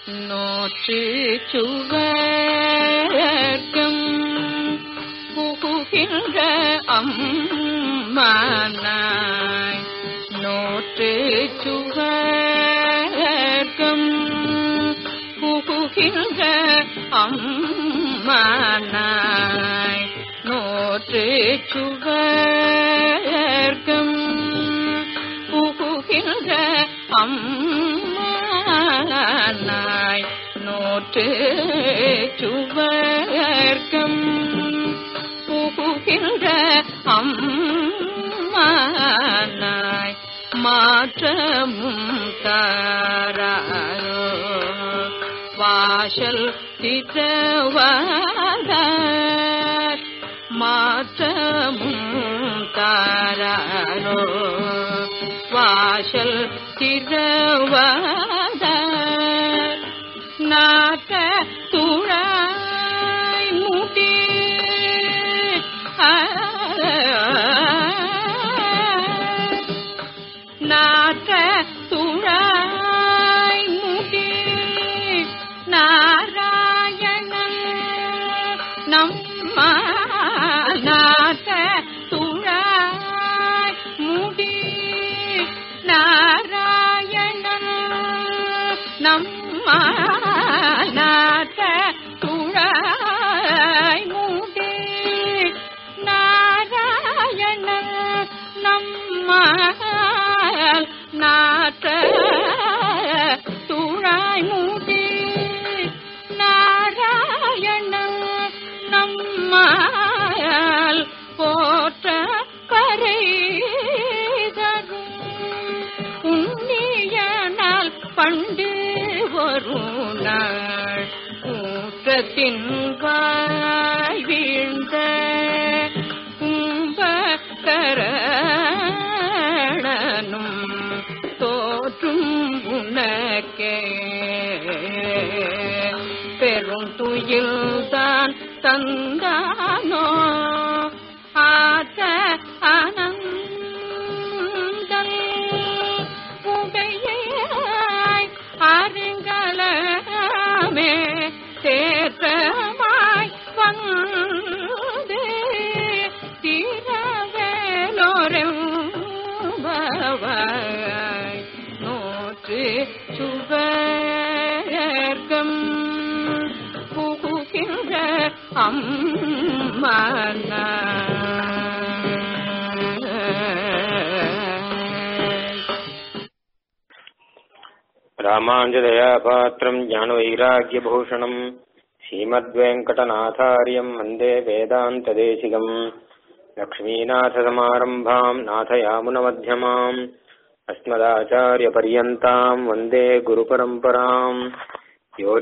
நோற்று சுவர்க்கம் புகுகின்ற அம்மானாய் நோற்று சுவர்க்கம் புகுகின்ற அம்மானாய் நோற்று சுவர்க்கம் புகுகின்ற அம்மானாய் நோற்று சுவர்க்கம் புகுகின்ற அம்மானாய் மாற்றமும் தாராரோ வாசல் திட்டவாதார் மாற்றமும் தாராரோ வாசல் திரவாதார் நாட்ட துழாய் முடி நாட்ட துழாய் முடி நாராயணன் நம்ம நாட்ட துழாய் முடி நாராயணன் நம்ம நாட்ட துழாய் முடி நாராயணன் நம்ம நாட்ட துழாய் முடி நாராயணன் நம்மால் போற்ற பறை தரும் உன்னியனால் பண்டு ஒரு நாள் கூட்டத்தின் வாய் வீழ்ந்த கும்பகரணனும் தோற்றும் உனக்கே பெரும் துயில்தான் தந்தானோ ஆத்த ஆனந்தல் உடையாய் அருங்கலமே தேற்றமாய் வந்து தீரவேலோரெம்பவாய் நோற்று சுவர்க்கம் புகுகின்ற அம்மா रामाञ्जदया पात्रम् ज्ञानवैराग्यभूषणम् श्रीमद्वेङ्कटनाथार्यम् वन्दे वेदान्तदेशिकम् लक्ष्मीनाथसमारम्भाम् नाथयामुनमध्यमाम् अस्मदाचार्यपर्यन्ताम् वन्दे गुरुपरम्पराम् यो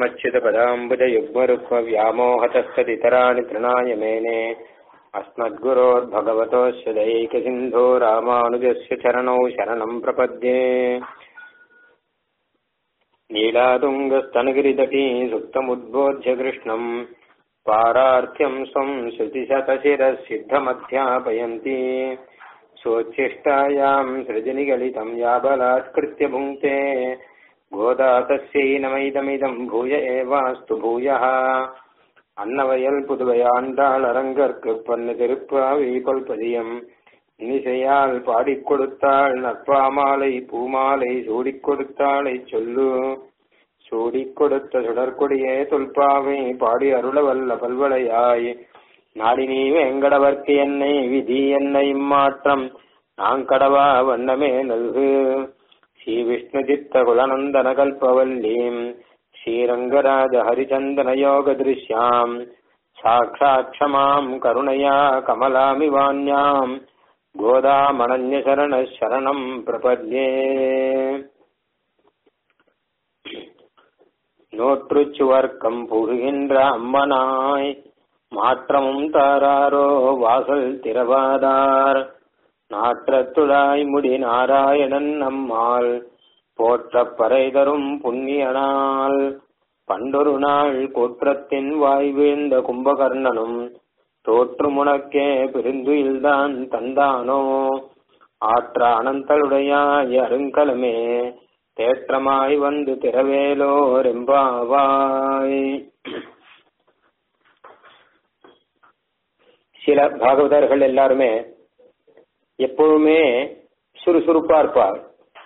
नित्यमच्युतपदाम्बुजयुग्मरुक्मव्यामोहतस्तदितराणि तृणाय मेने अस्मद्गुरोर्भगवतोऽस्य दैकसिन्धो रामानुजस्य चरणौ शरणम् प्रपद्ये नीलातुङ्गस्तनगिरितटी सुप्तमुद्बोध्य कृष्णम् पारार्थ्यम् स्वम् श्रुतिशतशिरःसिद्धमध्यापयन्ती सोच्छिष्टायाम् सृजनिगलितम् या बलात्कृत्य भुङ्क्ते गोदा तस्यै नमैदमिदम् भूय एवास्तु भूयः அன்னவயல் புதுவையாண்டாள் அரங்கற்கு பன்னு திருப்பாவி கொள்பதியம் இனிசையால் பாடிக் கொடுத்தாள் நற்பாமாலை பூமாலை சூடிக் கொடுத்தாளை சொல்லு சூடிக் கொடுத்த சுடற்கொடியே தொல்பாவை பாடி அருளவல்ல பல்வளையாய் நாடினி வேங்கடவர்க்கு என்னை விதி என்னை இம்மாற்றம் நாங்கடவா வண்ணமே நல்கு ஸ்ரீ விஷ்ணு சித்த குலநந்தன கல்பவல்லீம் ஸ்ரீரங்கராஜ ஹரிச்சந்தன யோக திருஷ்யாம் சாட்சாட்சமாம் கருணையா கமலாமிவான்யாம் கோதாமணன்யசரண சரணம் பிரபத்யே நோற்றுச்சுவர்க்கம் புகுகின்ற அம்மனாய் மாற்றமும் தாராரோ வாசல் திரவாதார் நாற்றத்துழாய் முடி நாராயணன் நம்மால் போற்றப் பறை தரும் புண்ணியனால் பண்டொரு நாள் கோற்றத்தின் வாய் வீழ்ந்த கும்பகர்ணனும் தோற்று முனக்கே பெருந்துயில்தான் தந்தானோ ஆற்ற அனந்தலுடையாய் அருங்கலமே தேற்றமாய் வந்து திரவேலோர் எம்பாவாய் சில பாகவதர்கள் எல்லாருமே எப்பொழுதுமே சுறுசுறுப்பா இருப்பார்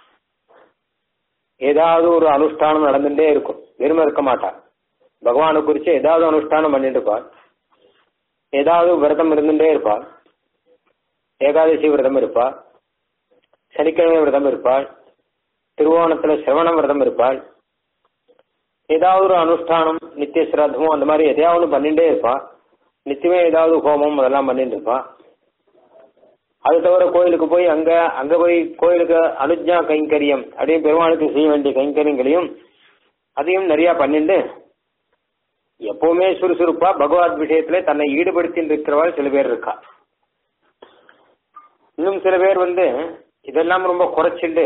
ஏதாவது ஒரு அனுஷ்டானம் நடந்துட்டே இருக்கும் வெறுமை இருக்க மாட்டார் பகவானை குறிச்சு ஏதாவது அனுஷ்டானம் பண்ணிட்டு இருப்பார் ஏதாவது விரதம் இருந்துட்டே இருப்பார் ஏகாதசி விரதம் இருப்பார் சனிக்கிழமை விரதம் இருப்பாள் திருவோணத்துல சிரவண விரதம் இருப்பாள் ஏதாவது ஒரு அனுஷ்டானம் நித்திய சிராதமோ அந்த மாதிரி எதையாவது பண்ணிட்டே இருப்பா நித்தியமே ஏதாவது ஹோமம் அதெல்லாம் பண்ணிட்டு இருப்பா அது தவிர கோயிலுக்கு போய் அங்க அங்க போய் கோயிலுக்கு அனுஜா கைங்கரியம் அப்படியே பெருமாளுக்கு செய்ய வேண்டிய கைங்கரியங்களையும் அதையும் நிறைய பண்ணிட்டு எப்பவுமே சுறுசுறுப்பா பகவத் விஷயத்துல தன்னை ஈடுபடுத்தி இருக்கிறவள் சில பேர் இருக்கா இன்னும் சில பேர் வந்து இதெல்லாம் ரொம்ப குறைச்சிட்டு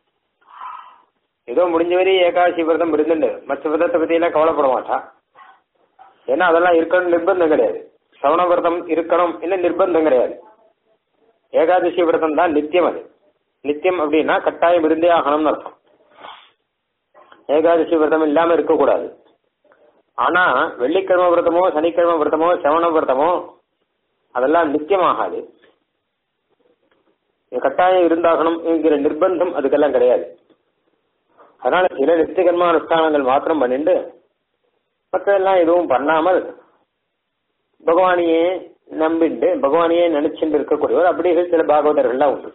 ஏதோ முடிஞ்ச வரை ஏகாதசி விரதம் இருந்துட்டு மற்ற விரதத்தை பத்தி எல்லாம் கவலைப்பட மாட்டா ஏன்னா அதெல்லாம் இருக்கணும் நிர்பந்தம் கிடையாது சவண விரதம் இருக்கணும் இல்ல நிர்பந்தம் கிடையாது ஏகாதசி விரதம் தான் நித்தியம் அது நித்தியம் அப்படின்னா கட்டாயம் இருந்தே ஆகணும்னு அர்த்தம் ஏகாதசி விரதம் இல்லாம இருக்கக்கூடாது ஆனா வெள்ளிக்கிழமை விரதமோ சனிக்கிழமை விரதமோ சவண விரதமோ அதெல்லாம் நித்தியமாகாது கட்டாயம் இருந்தாகணும் என்கிற நிர்பந்தம் அதுக்கெல்லாம் கிடையாது அதனால சில நித்தியகர்ம அனுஷ்டானங்கள் மாத்திரம் பண்ணிட்டு மற்றதெல்லாம் எதுவும் பண்ணாமல் பகவானையே நம்பிண்டு பகவானையே நினைச்சுட்டு இருக்கக்கூடியவர் அப்படிகள் சில பாகவதர்கள்லாம் உண்டு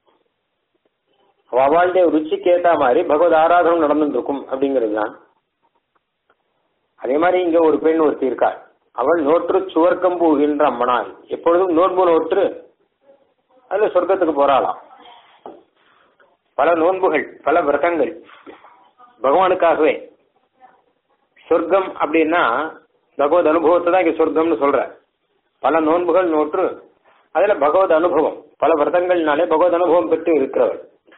அவளுடைய ருச்சிக்கு ஏத்த மாதிரி பகவத் ஆராதனம் நடந்துட்டு இருக்கும் அப்படிங்கிறது தான் அதே மாதிரி இங்க ஒரு பெண் ஒருத்தி இருக்காள் அவள் நோற்று சுவர்க்கம் போகின்ற அம்மனாய் எப்பொழுதும் நோன்பு நோற்று அதுல சொர்க்கத்துக்கு போறாளாம் பல நோன்புகள் பல விரதங்கள் பகவானுக்காகவே சொர்க்கம் அப்படின்னா பகவத் அனுபவத்தை தான் இங்க சொர்க்கம்னு சொல்ற பல நோன்புகள் நோற்று அதுல பகவத் அனுபவம் பல விரதங்கள்னாலே பகவத் அனுபவம் பெற்று இருக்கிறவர்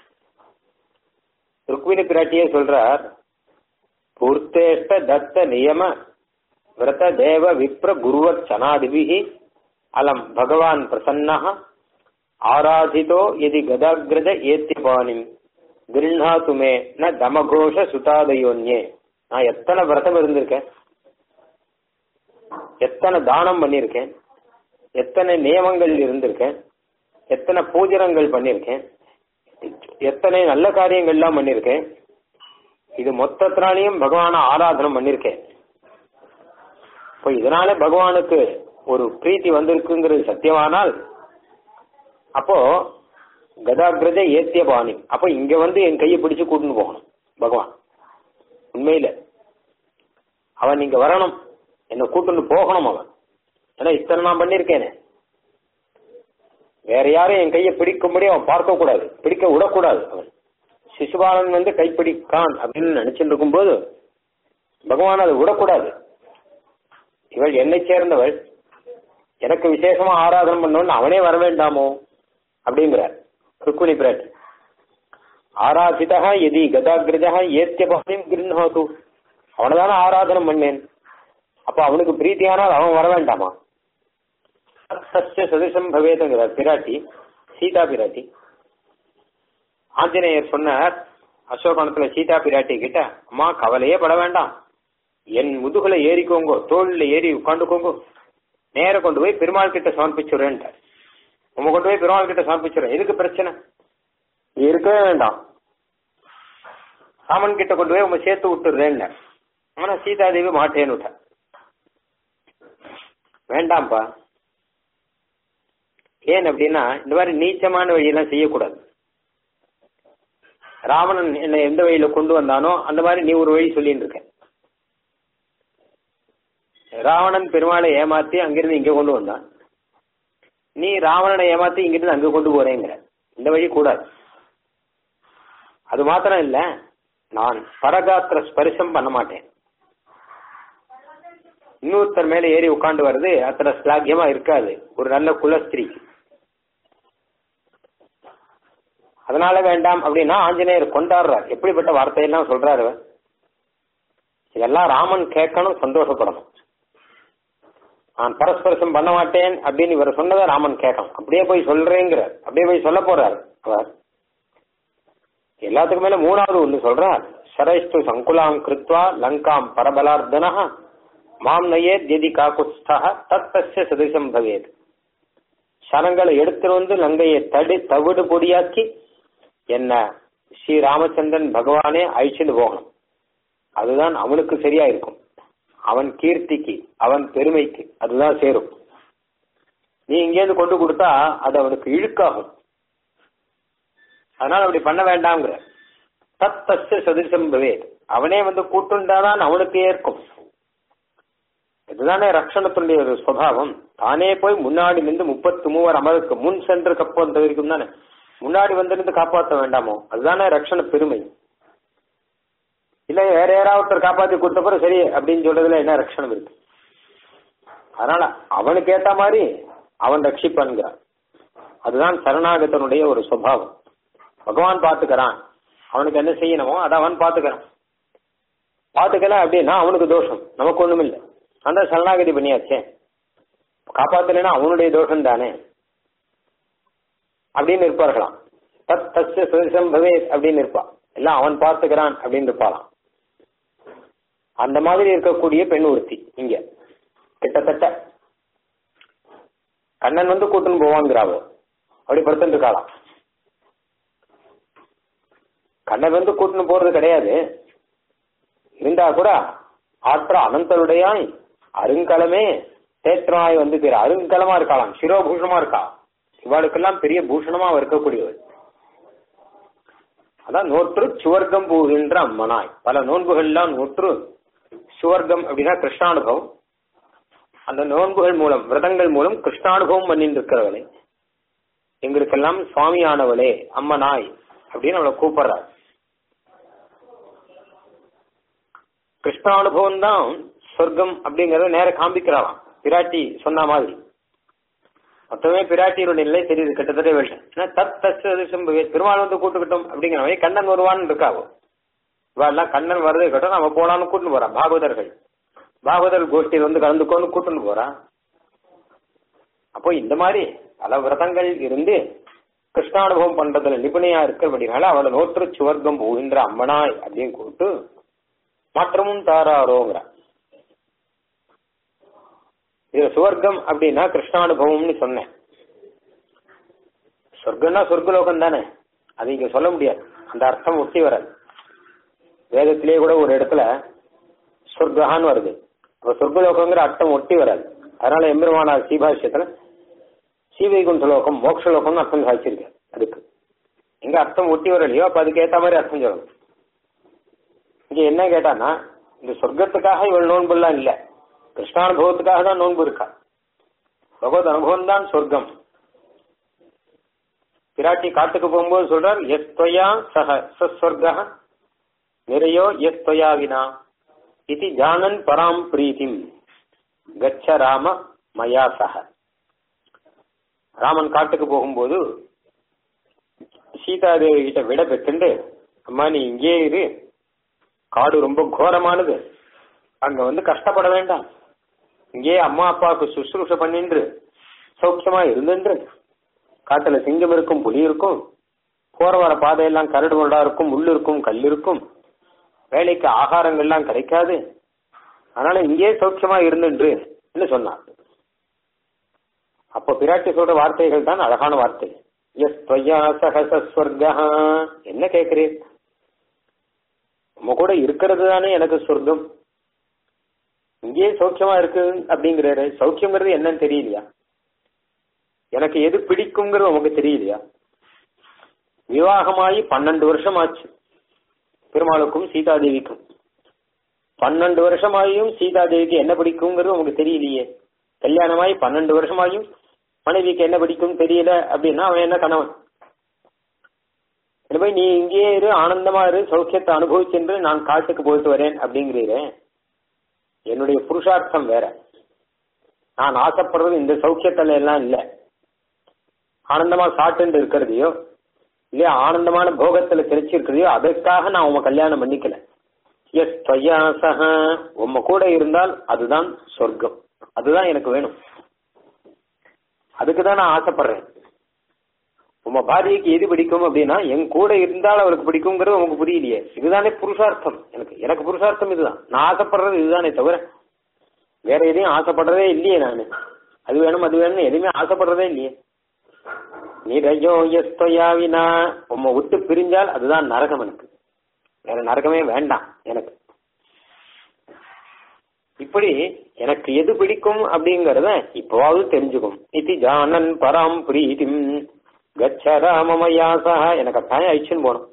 ருக்மிணி பிராட்டியே சொல்றார் பூர்த்தேஷ்ட தத்த நியம விரத தேவ விப்ர குருவத் சனாதிபிகி அலம் பகவான் பிரசன்னா ஆராதிதோ எதி கதாகிரத ஏத்தியபானிம் கிருண்ணாத்துமே ந தமகோஷ சுதாதயோன்யே நான் எத்தனை விரதம் இருந்திருக்கேன் எத்தனை தானம் பண்ணியிருக்கேன் எத்தனை நியமங்கள் இருந்திருக்கேன் எத்தனை பூஜனங்கள் பண்ணியிருக்கேன் எத்தனை நல்ல காரியங்கள்லாம் பண்ணியிருக்கேன் இது மொத்தத்தினாலையும் பகவான ஆராதனம் பண்ணியிருக்கேன் இப்போ இதனால பகவானுக்கு ஒரு பிரீத்தி வந்திருக்குங்கிறது சத்தியமானால் அப்போ கதாகிரத ஏத்திய பாணி அப்போ இங்க வந்து என் கையை பிடிச்சு கூட்டின்னு போகணும் பகவான் உண்மையில அவன் இங்க வரணும் என்னை கூட்டின்னு போகணும் அவன் ஏன்னா இத்தனை நான் பண்ணியிருக்கேனே வேற யாரும் என் கையை பிடிக்கும்படி அவன் பார்க்க கூடாது பிடிக்க விடக்கூடாது அவன் சிசுபாலன் வந்து கைப்பிடிக்கான் அப்படின்னு நினைச்சிட்டு இருக்கும்போது பகவான் அதை விடக்கூடாது இவள் என்னை சேர்ந்தவள் எனக்கு விசேஷமா ஆராதனம் பண்ணணும்னு அவனே வர வேண்டாமோ அப்படிங்கிறார் ருக்குனி பிராட்டி ஆராதிதா எதி கதாகிரதா ஏத்திய பாணியும் கிருண்ணாது அவனதான ஆராதனம் பண்ணேன் அப்ப அவனுக்கு பிரீத்தியானால் அவன் வர வேண்டாமா சஸ்ய சதிசம் பவேதுங்கிறார் பிராட்டி சீதா பிராட்டி ஆஞ்சநேயர் சொன்னார் அசோகணத்துல சீதா பிராட்டி கிட்ட அம்மா கவலையே பட வேண்டாம் என் முதுகுல ஏறிக்கோங்கோ தோல்ல ஏறி உட்காந்துக்கோங்கோ நேர கொண்டு போய் பெருமாள் கிட்ட சமர்ப்பிச்சுடுறேன்ட்டார் உங்க கொண்டு போய் பெருமாள் கிட்ட சமர்ப்பிச்சுடுறேன் எதுக்கு பிரச்சனை நீ இருக்கவே வேண்டாம் ராமன் கிட்ட கொண்டு போய் உங்க சேர்த்து விட்டுறேன்னு ஆனா சீதாதேவி மாட்டேன்னு விட்ட வேண்டாம்ப்பா ஏன் அப்படின்னா இந்த மாதிரி நீச்சமான வழியெல்லாம் செய்யக்கூடாது ராவணன் என்னை எந்த வழியில கொண்டு வந்தானோ அந்த மாதிரி நீ ஒரு வழி சொல்லிட்டு இருக்க ராவணன் பெருமாளை ஏமாத்தி அங்கிருந்து இங்க கொண்டு வந்தான் நீ ராவணனை ஏமாத்தி இங்கிருந்து அங்க கொண்டு போறேங்கிற இந்த வழி கூடாது அது மாத்திரம் இல்ல நான் பரகாத்திர ஸ்பரிசம் பண்ண மாட்டேன் இன்னொருத்தர் மேல ஏறி உட்காந்து வர்றது அத்தனை ஸ்லாகியமா இருக்காது ஒரு நல்ல குலஸ்திரிக்கு அதனால வேண்டாம் அப்படின்னா ஆஞ்சநேயர் கொண்டாடுறார் எப்படிப்பட்ட வார்த்தையெல்லாம் சொல்றாரு அவர்? இதெல்லாம் ராமன் கேட்கணும் சந்தோஷப்படணும் நான் பரஸ்பரசம் பண்ண மாட்டேன் அப்படின்னு இவர் சொன்னதை ராமன் கேட்கணும் அப்படியே போய் சொல்றேங்கிற அப்படியே போய் சொல்ல போறார் அவர் எல்லாத்துக்கும் மேல மூணாவது ஒண்ணு சொல்றார் சரைஸ்து சங்குலாம் கிருத்வா லங்காம் பரபலார்த்தனா மாம் நயேத் எதி காக்குஸ்தா தத்தஸ்ய சதிசம் பவேத் சனங்களை எடுத்துட்டு வந்து லங்கையை தடி தவிடு பொடியாக்கி என்ன ஸ்ரீ ராமச்சந்திரன் பகவானே அழிச்சுட்டு போகணும் அதுதான் அவனுக்கு சரியா இருக்கும் அவன் கீர்த்திக்கு அவன் பெருமைக்கு அதுதான் சேரும் நீ இங்கேருந்து கொண்டு கொடுத்தா அது அவனுக்கு இழுக்காகும் அதனால அப்படி பண்ண வேண்டாம்ங்கிற தத்தஸ்ய சதிசம் பவேத் அவனே வந்து கூட்டுண்டாதான் அவனுக்கு ஏற்கும் இதுதானே ரக்ஷணத்துடைய ஒரு சுவாவம் தானே போய் முன்னாடி நின்று முப்பத்து மூவர் அமருக்கு முன் சென்று கப்பம் வரைக்கும் தானே முன்னாடி வந்திருந்து காப்பாற்ற வேண்டாமோ அதுதானே ரக்ஷண பெருமை இல்ல வேற யாராவது ஒருத்தர் காப்பாத்தி கொடுத்த பிறகு சரி அப்படின்னு சொல்றதுல என்ன ரட்சணம் இருக்கு அதனால அவனுக்கு ஏத்த மாதிரி அவன் ரட்சிப்பான்கிறான் அதுதான் சரணாகத்தனுடைய ஒரு சுபாவம் பகவான் பாத்துக்கிறான் அவனுக்கு என்ன செய்யணுமோ அதை அவன் பாத்துக்கிறான் பாத்துக்கல அப்படின்னா அவனுக்கு தோஷம் நமக்கு ஒண்ணும் இல்லை அந்த சரணாகதி பண்ணியாச்சே காப்பாத்தலைன்னா அவனுடைய தோஷம் தானே அப்படின்னு இருப்பார்களாம் தத் தஸ்ய சுதேசம் பவேத் அப்படின்னு இருப்பா எல்லாம் அவன் பார்த்துக்கிறான் அப்படின்னு இருப்பாளாம் அந்த மாதிரி இருக்கக்கூடிய பெண் ஒருத்தி இங்க கிட்டத்தட்ட கண்ணன் வந்து கூட்டுன்னு போவாங்கிறாவோ அப்படி படுத்துட்டு இருக்காளாம் கண்ணன் வந்து கூட்டுன்னு போறது கிடையாது இருந்தா கூட ஆற்ற அனந்தருடையாய் அருங்கலமே தேற்றமாய் வந்து பேர் அருங்கலமா இருக்காளாம் சிரோபூஷணமா இருக்கா இவாளுக்கெல்லாம் பெரிய பூஷணமா இருக்கக்கூடியவள் அதான் நோற்று சுவர்க்கம் போகின்ற அம்மனாய் பல நோன்புகள்லாம் நோற்று சுவர்க்கம் அப்படின்னா கிருஷ்ணானுபவம் அந்த நோன்புகள் மூலம் விரதங்கள் மூலம் கிருஷ்ணானுபவம் பண்ணிட்டு இருக்கிறவளே எங்களுக்கெல்லாம் சுவாமியானவளே அம்மனாய் அப்படின்னு அவளை கூப்பிடுறாள் கிருஷ்ணானுபவம் தான் சொர்க்கம் அப்படிங்கறத நேர காண்பிக்கிறாளாம் பிராட்டி சொன்ன மாதிரி மொத்தமே பிராட்டியினுடைய நிலை தெரியுது கிட்டத்தட்ட விஷயம் ஏன்னா தத் தஸ்யம் பெருமாள் வந்து கூட்டுக்கிட்டோம் அப்படிங்கிறவங்க கண்ணன் வருவான்னு இருக்காவோ இவாள்லாம் கண்ணன் வரதே கட்டும் நம்ம போலான்னு கூட்டின்னு போறான் பாகவதர்கள் பாகவதர் கோஷ்டியில் வந்து கலந்துக்கோன்னு கூட்டின்னு போறான் அப்போ இந்த மாதிரி பல விரதங்கள் இருந்து கிருஷ்ணானுபவம் பண்றதுல நிபுணையா இருக்கிறபடினால அவளை நோற்று சுவர்க்கம் போகின்ற அம்மனாய் அப்படின்னு கூப்பிட்டு மாற்றமும் தாராரோங்கிற இது சுவர்க்கம் அப்படின்னா கிருஷ்ணானுபவம்னு சொன்னேன் சொர்க்கம்னா சொர்க்கலோகம் தானே அது இங்க சொல்ல முடியாது அந்த அர்த்தம் ஒட்டி வராது வேதத்திலேயே கூட ஒரு இடத்துல சொர்க்கான்னு வருது அப்ப சொர்க்கலோகங்கிற அர்த்தம் ஒட்டி வராது அதனால எம்பெருமானார் சீபாஷ்யத்துல சீவைகுண்ட லோகம் மோட்சலோகம்னு அர்த்தம் சாதிச்சிருக்கு அதுக்கு எங்க அர்த்தம் ஒட்டி வரலையோ அப்ப அதுக்கு ஏத்த மாதிரி அர்த்தம் சொல்லணும் இங்க என்ன கேட்டானா இந்த சொர்க்கத்துக்காக இவள் நோன்புலாம் இல்ல கிருஷ்ணானுபவத்துக்காக தான் நோன்பு இருக்கா பகவத் அனுபவம் தான் சொர்க்கம் பிராட்டி காட்டுக்கு போகும்போது சொல்றார் எஸ் தொயா சக சஸ்வர்க நிறையோ எஸ் தொயா வினா இது ஜானன் பராம் பிரீத்திம் கச்ச ராம மயா சக ராமன் காட்டுக்கு போகும்போது சீதாதேவி கிட்ட விட பெற்றுண்டு அம்மா நீ இங்கே இரு காடு ரொம்ப கோரமானது அங்க வந்து கஷ்டப்பட வேண்டாம் இங்கே அம்மா அப்பாவுக்கு சுசுரூஷ பண்ணின்று சௌக்கியமா இருந்துன்று காட்டுல சிங்கம் இருக்கும் புலி இருக்கும் போற வர பாதையெல்லாம் கரடு முரடா இருக்கும் முள் இருக்கும் கல் இருக்கும் வேலைக்கு ஆகாரங்கள்லாம் கிடைக்காது அதனால இங்கே சௌக்கியமா இருந்துன்று சொன்னார் அப்ப பிராட்டி சொல்ற வார்த்தைகள் தான் அழகான வார்த்தை எஸ் தொய்யா சகசஸ்வர்கா என்ன கேட்கிறேன் நம்ம கூட இருக்கிறது தானே எனக்கு சொர்க்கம் இங்கேயே சௌக்கியமா இருக்கு அப்படிங்கிறாரு சௌக்கியங்கிறது என்னன்னு தெரியலையா எனக்கு எது பிடிக்குங்கிறது உமக்கு தெரியலையா விவாகமாகி பன்னெண்டு வருஷம் ஆச்சு பெருமாளுக்கும் சீதாதேவிக்கும் பன்னெண்டு வருஷமாயும் சீதாதேவிக்கு என்ன பிடிக்குங்கிறது உமக்கு தெரியலையே கல்யாணமாயி பன்னெண்டு வருஷமாயும் மனைவிக்கு என்ன பிடிக்கும் தெரியல அப்படின்னா அவன் என்ன கணவன் எனவே நீ இங்கேயே இரு ஆனந்தமா இரு சௌக்கியத்தை அனுபவிச்சென்று நான் காட்டுக்கு போயிட்டு வரேன் அப்படிங்கிறீரே என்னுடைய புருஷார்த்தம் வேற நான் ஆசைப்படுறது இந்த சௌக்கியத்துல எல்லாம் இல்ல ஆனந்தமா சாப்பிட்டு இருக்கிறதையோ இல்லையா ஆனந்தமான போகத்துல கிடைச்சிருக்கிறதையோ அதற்காக நான் உங்க கல்யாணம் பண்ணிக்கல எஸ் தொய்யாசக உம்ம கூட இருந்தால் அதுதான் சொர்க்கம் அதுதான் எனக்கு வேணும் அதுக்கு தான் நான் ஆசைப்படுறேன் உங்க பாரியைக்கு எது பிடிக்கும் அப்படின்னா என் கூட இருந்தால் அவளுக்கு பிடிக்குங்கிறது உனக்கு புரியலையே இதுதானே புருஷார்த்தம் எனக்கு எனக்கு புருஷார்த்தம் இதுதான் நான் ஆசைப்படுறது இதுதானே தவிர வேற எதையும் ஆசைப்படுறதே இல்லையே நானு அது வேணும் அது வேணும் எதுவுமே ஆசைப்படுறதே இல்லையே நிரஜோ எஸ்தொயாவினா உம்மை விட்டு பிரிஞ்சால் அதுதான் நரகம் எனக்கு வேற நரகமே வேண்டாம் எனக்கு இப்படி எனக்கு எது பிடிக்கும் அப்படிங்கறத இப்போவாவது தெரிஞ்சுக்கும் இது ஜானன் பராம் பிரீத்திம் கச்சராமமயாசா எனக்கு கட்டாயம் அழிச்சுன்னு போனோம்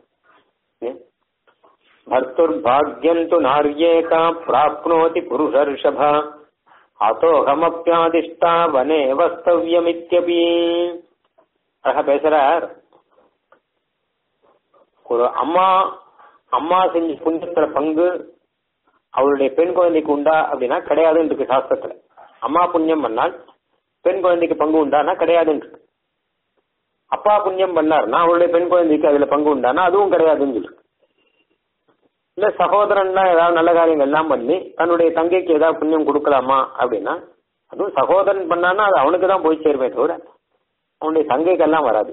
பர்த்துர் பாக்யம் து நார்யேகா பிராப்னோதி புருஷர்ஷப அதோகமப்பியாதிஷ்டா வனே வஸ்தவ்யமித்யபி அழகா பேசுறார் ஒரு அம்மா அம்மா செஞ்ச புண்ணியத்துல பங்கு அவளுடைய பெண் குழந்தைக்கு உண்டா அப்படின்னா கிடையாதுன்னு இருக்கு சாஸ்திரத்துல அம்மா புண்ணியம் பண்ணால் பெண் குழந்தைக்கு பங்கு உண்டானா கிடையாதுன்னு இருக்கு அப்பா புண்ணியம் பண்ணார்னா அவளுடைய பெண் குழந்தைக்கு அதுல பங்கு உண்டானா அதுவும் கிடையாதுன்னு சொல்லு இல்ல சகோதரன்னா ஏதாவது நல்ல காரியங்கள் எல்லாம் பண்ணி தன்னுடைய தங்கைக்கு ஏதாவது புண்ணியம் கொடுக்கலாமா அப்படின்னா அதுவும் சகோதரன் பண்ணானா அது அவனுக்கு தான் போய் சேருமே தவிர அவனுடைய தங்கைக்கெல்லாம் வராது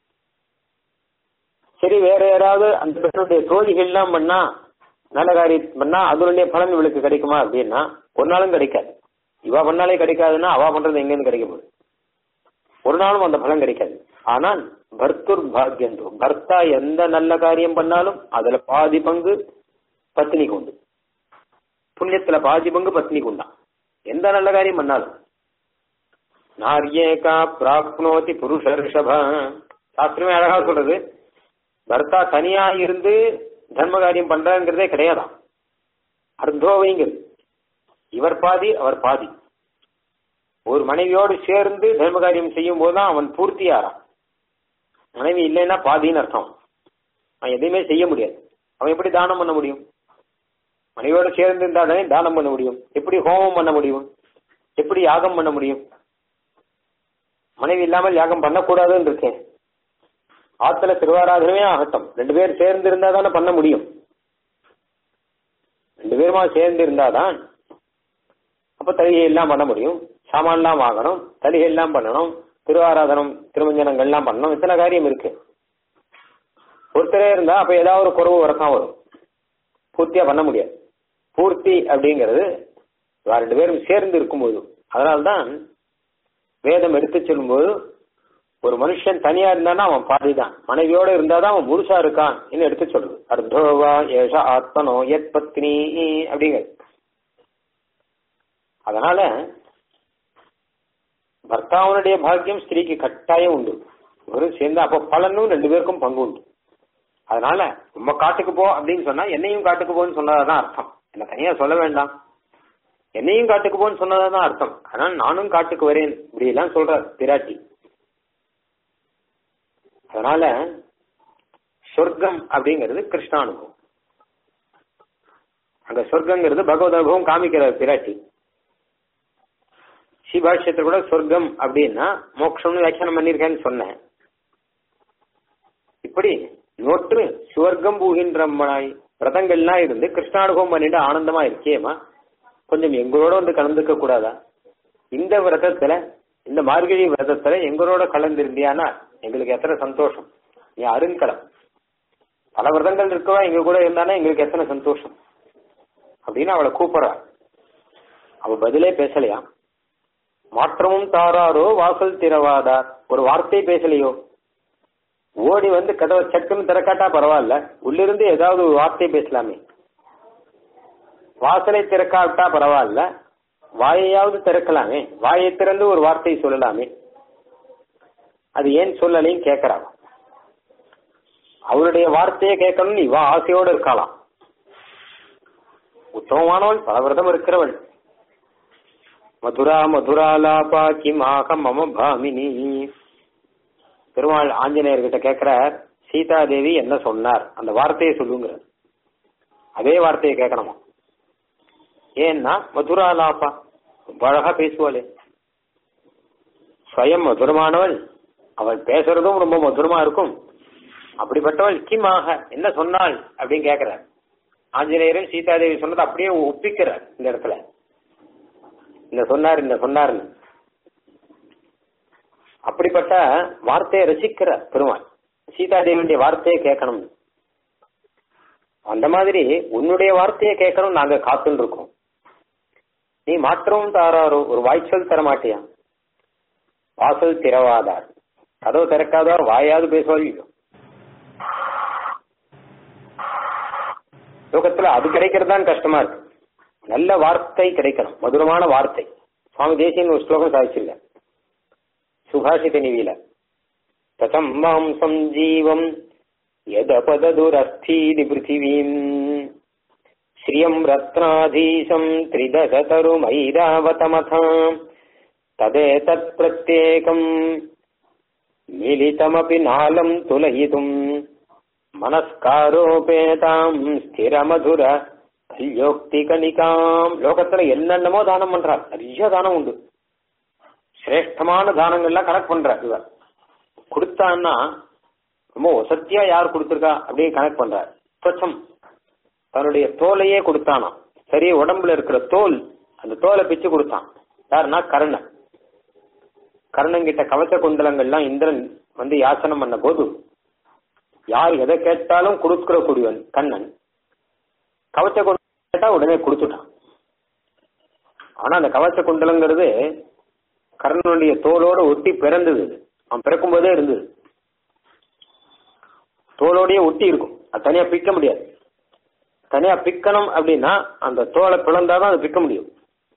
சரி வேற யாராவது அந்த பெண்ணுடைய தோழிகள் எல்லாம் பண்ணா நல்ல காரியம் பண்ணா அதனுடைய பலன் இவளுக்கு கிடைக்குமா அப்படின்னா ஒரு நாளும் கிடைக்காது இவ பண்ணாலே கிடைக்காதுன்னா அவ பண்றது எங்கேருந்து கிடைக்க போகுது ஒரு நாளும் அந்த பலன் கிடைக்காது ஆனால் பர்த்துர் பாக்யந்தோ பர்த்தா எந்த நல்ல காரியம் பண்ணாலும் அதுல பாதி பங்கு பத்னிக்கு உண்டு புண்ணியத்துல பாதி பங்கு பத்னிக்கு உண்டான் எந்த நல்ல காரியம் பண்ணாலும் நாரியேகா பிராப்னோதி புருஷ ரிஷப சாஸ்திரமே அழகா சொல்றது பர்த்தா தனியா இருந்து தர்ம காரியம் பண்றாங்கிறதே கிடையாதாம் அர்த்தோவைங்கிறது இவர் பாதி அவர் பாதி ஒரு மனைவியோடு சேர்ந்து தர்ம காரியம் செய்யும் போதுதான் அவன் பூர்த்தியாரான் மனைவி இல்லைன்னா பாதின்னு அர்த்தம் அவன் எதையுமே செய்ய முடியாது அவன் எப்படி தானம் பண்ண முடியும் மனைவியோடு சேர்ந்து இருந்தாலே தானம் பண்ண முடியும் எப்படி ஹோமம் பண்ண முடியும் எப்படி யாகம் பண்ண முடியும் மனைவி இல்லாமல் யாகம் பண்ணக்கூடாதுன்னு இருக்கேன் ஆத்துல திருவாராதனமே ஆகட்டும் ரெண்டு பேர் சேர்ந்து இருந்தா தானே பண்ண முடியும் ரெண்டு பேருமா சேர்ந்து இருந்தாதான் அப்ப தலிகை எல்லாம் பண்ண முடியும் சாமான்லாம் வாங்கணும் தலிகை எல்லாம் பண்ணணும் திருவாராதனம் திருமஞ்சனங்கள் எல்லாம் பண்ணணும் இத்தனை காரியம் இருக்கு ஒருத்தரே இருந்தா அப்ப ஏதாவது ஒரு குறவு வரக்கம் வரும் பூர்த்தியா பண்ண முடியாது பூர்த்தி அப்படிங்கிறது ரெண்டு பேரும் சேர்ந்து இருக்கும்போது அதனால்தான் வேதம் எடுத்து சொல்லும்போது ஒரு மனுஷன் தனியா இருந்தானா அவன் பாதிதான் மனைவியோட இருந்தாதான் அவன் முழுசா இருக்கான் எடுத்து சொல்லுது அர்த்தோவா ஏஷ ஆத்மனோ எத் பத்னி அப்படிங்கிறது அதனால பர்த்தாவனுடைய பாக்கியம் ஸ்திரீக்கு கட்டாயம் உண்டு வெறும் சேர்ந்து அப்போ பலனும் ரெண்டு பேருக்கும் பங்கு உண்டு அதனால ரொம்ப காட்டுக்கு போ அப்படின்னு சொன்னா என்னையும் காட்டுக்கு போன்னு சொன்னதான் அர்த்தம் என்ன தனியா சொல்ல வேண்டாம் என்னையும் காட்டுக்கு போன்னு சொன்னதான் அர்த்தம் அதனால நானும் காட்டுக்கு வரேன் இப்படி எல்லாம் சொல்றார் பிராட்டி அதனால சொர்க்கம் அப்படிங்கிறது கிருஷ்ணானுபவம் அங்க சொர்க்கங்கிறது பகவத் அனுபவம் காமிக்கிறார் பிராட்டி சிபாஷ்யத்தில் கூட சொர்க்கம் அப்படின்னா மோட்சம்னு வியாக்கியானம் பண்ணிருக்கேன்னு சொன்னேன் இப்படி நோற்று சுவர்க்கம் பூகின்ற விரதங்கள்லாம் இருந்து கிருஷ்ணானுபவம் பண்ணிட்டு ஆனந்தமா இருக்கேமா கொஞ்சம் எங்களோட வந்து கலந்துக்க கூடாதா இந்த விரதத்துல இந்த மார்கழி விரதத்துல எங்களோட கலந்திருந்தியானா எங்களுக்கு எத்தனை சந்தோஷம் நீ அருங்கலம் பல விரதங்கள் இருக்கவா எங்க கூட இருந்தானா எங்களுக்கு எத்தனை சந்தோஷம் அப்படின்னு அவளை கூப்பிடுறா அவ பதிலே பேசலையா மாற்றமும் தாராரோ வாசல் திறவாதார் ஒரு வார்த்தை பேசலையோ ஓடி வந்து கதவை சட்டுன்னு திறக்காட்டா பரவாயில்ல உள்ளிருந்து ஏதாவது ஒரு வார்த்தை பேசலாமே வாசலை திறக்காவிட்டா பரவாயில்ல வாயையாவது திறக்கலாமே வாயை திறந்து ஒரு வார்த்தை சொல்லலாமே அது ஏன் சொல்லலையும் கேட்கிறான் அவருடைய வார்த்தையை கேட்கணும்னு இவ ஆசையோடு இருக்கலாம் உத்தமமானவள் பல விரதம் இருக்கிறவள் மதுரா மதுராலாபா கிமாக மம பாமினி பெருமாள் ஆஞ்சநேயர்கிட்ட கேட்கிறார் சீதா தேவி என்ன சொன்னார் அந்த வார்த்தையை சொல்லுங்கிற அதே வார்த்தையை கேட்கணுமா ஏன்னா மதுராலாப்பா ரொம்ப அழகா பேசுவாளே ஸ்வயம் மதுரமானவள் அவள் பேசுறதும் ரொம்ப மதுரமா இருக்கும் அப்படிப்பட்டவள் கிமாக என்ன சொன்னாள் அப்படின்னு கேட்கிறார் ஆஞ்சநேயரும் சீதாதேவி சொன்னதை அப்படியே ஒப்பிக்கிறார் இந்த இடத்துல இந்த சொன்னார் இந்த சொன்னார்னு அப்படிப்பட்ட வார்த்தையை ரசிக்கிற பெருமாள் சீதாதேவியுடைய வார்த்தையை கேட்கணும் அந்த மாதிரி உன்னுடைய வார்த்தையை கேட்கணும் நாங்க காத்துன்னு இருக்கோம் நீ மாற்றவும் தாராரோ ஒரு வாய்ச்சல் தர மாட்டியா வாசல் திறவாதார் கதவு திறக்காதோ வாயாவது பேசுவாள் இல்லையோ லோகத்துல அது கிடைக்கிறது தான் கஷ்டமா இருக்கு நல்ல வார்த்தை கிடைக்கணும் மதுரமான வார்த்தை சுவாமி தேசியன் ஒரு ஸ்லோகம் சாதிச்சிருக்க சுபாஷித நிவியில ததம் மாம்சம் ஜீவம் यदपददुरस्थीति पृथिवीम् श्रियम् रत्नाधीशम् त्रिदशतरुमैरावतमथा तदेतत्प्रत्येकम् मिलितमपि नालम् तुलयितुम् மனஸ்காரோபேதாம் ஸ்திரமதுர கல்யோக்திகனிகாம் லோகத்துல என்னென்னமோ தானம் பண்றார் நிறைய தானம் உண்டு சிரேஷ்டமான தானங்கள்லாம் கணக்கு பண்றார் இவர் கொடுத்தான்னா ரொம்ப வசத்தியா யார் கொடுத்துருக்கா அப்படின்னு கனெக்ட் பண்றார் ஸ்வச்சம் தன்னுடைய தோலையே கொடுத்தானாம் சரி உடம்புல இருக்கிற தோல் அந்த தோலை பிச்சு கொடுத்தான் யாருன்னா கர்ணன் கர்ணன் கிட்ட கவச குண்டலங்கள்லாம் இந்திரன் வந்து யாசனம் பண்ண போது யார் எதை கேட்டாலும் கொடுக்கிற குடிவன் கண்ணன் கவச குண்டலம் கேட்டா உடனே கொடுத்துட்டான் ஆனா அந்த கவச குண்டலங்கிறது கர்ணனுடைய தோலோட ஒட்டி பிறந்தது அவன் பிறக்கும் போதே இருந்தது தோலோடயே ஒட்டி இருக்கும் அது தனியா பிக்க முடியாது தனியா பிக்கணும் அப்படின்னா அந்த தோலை பிளந்தாதான் அதை பிக்க முடியும்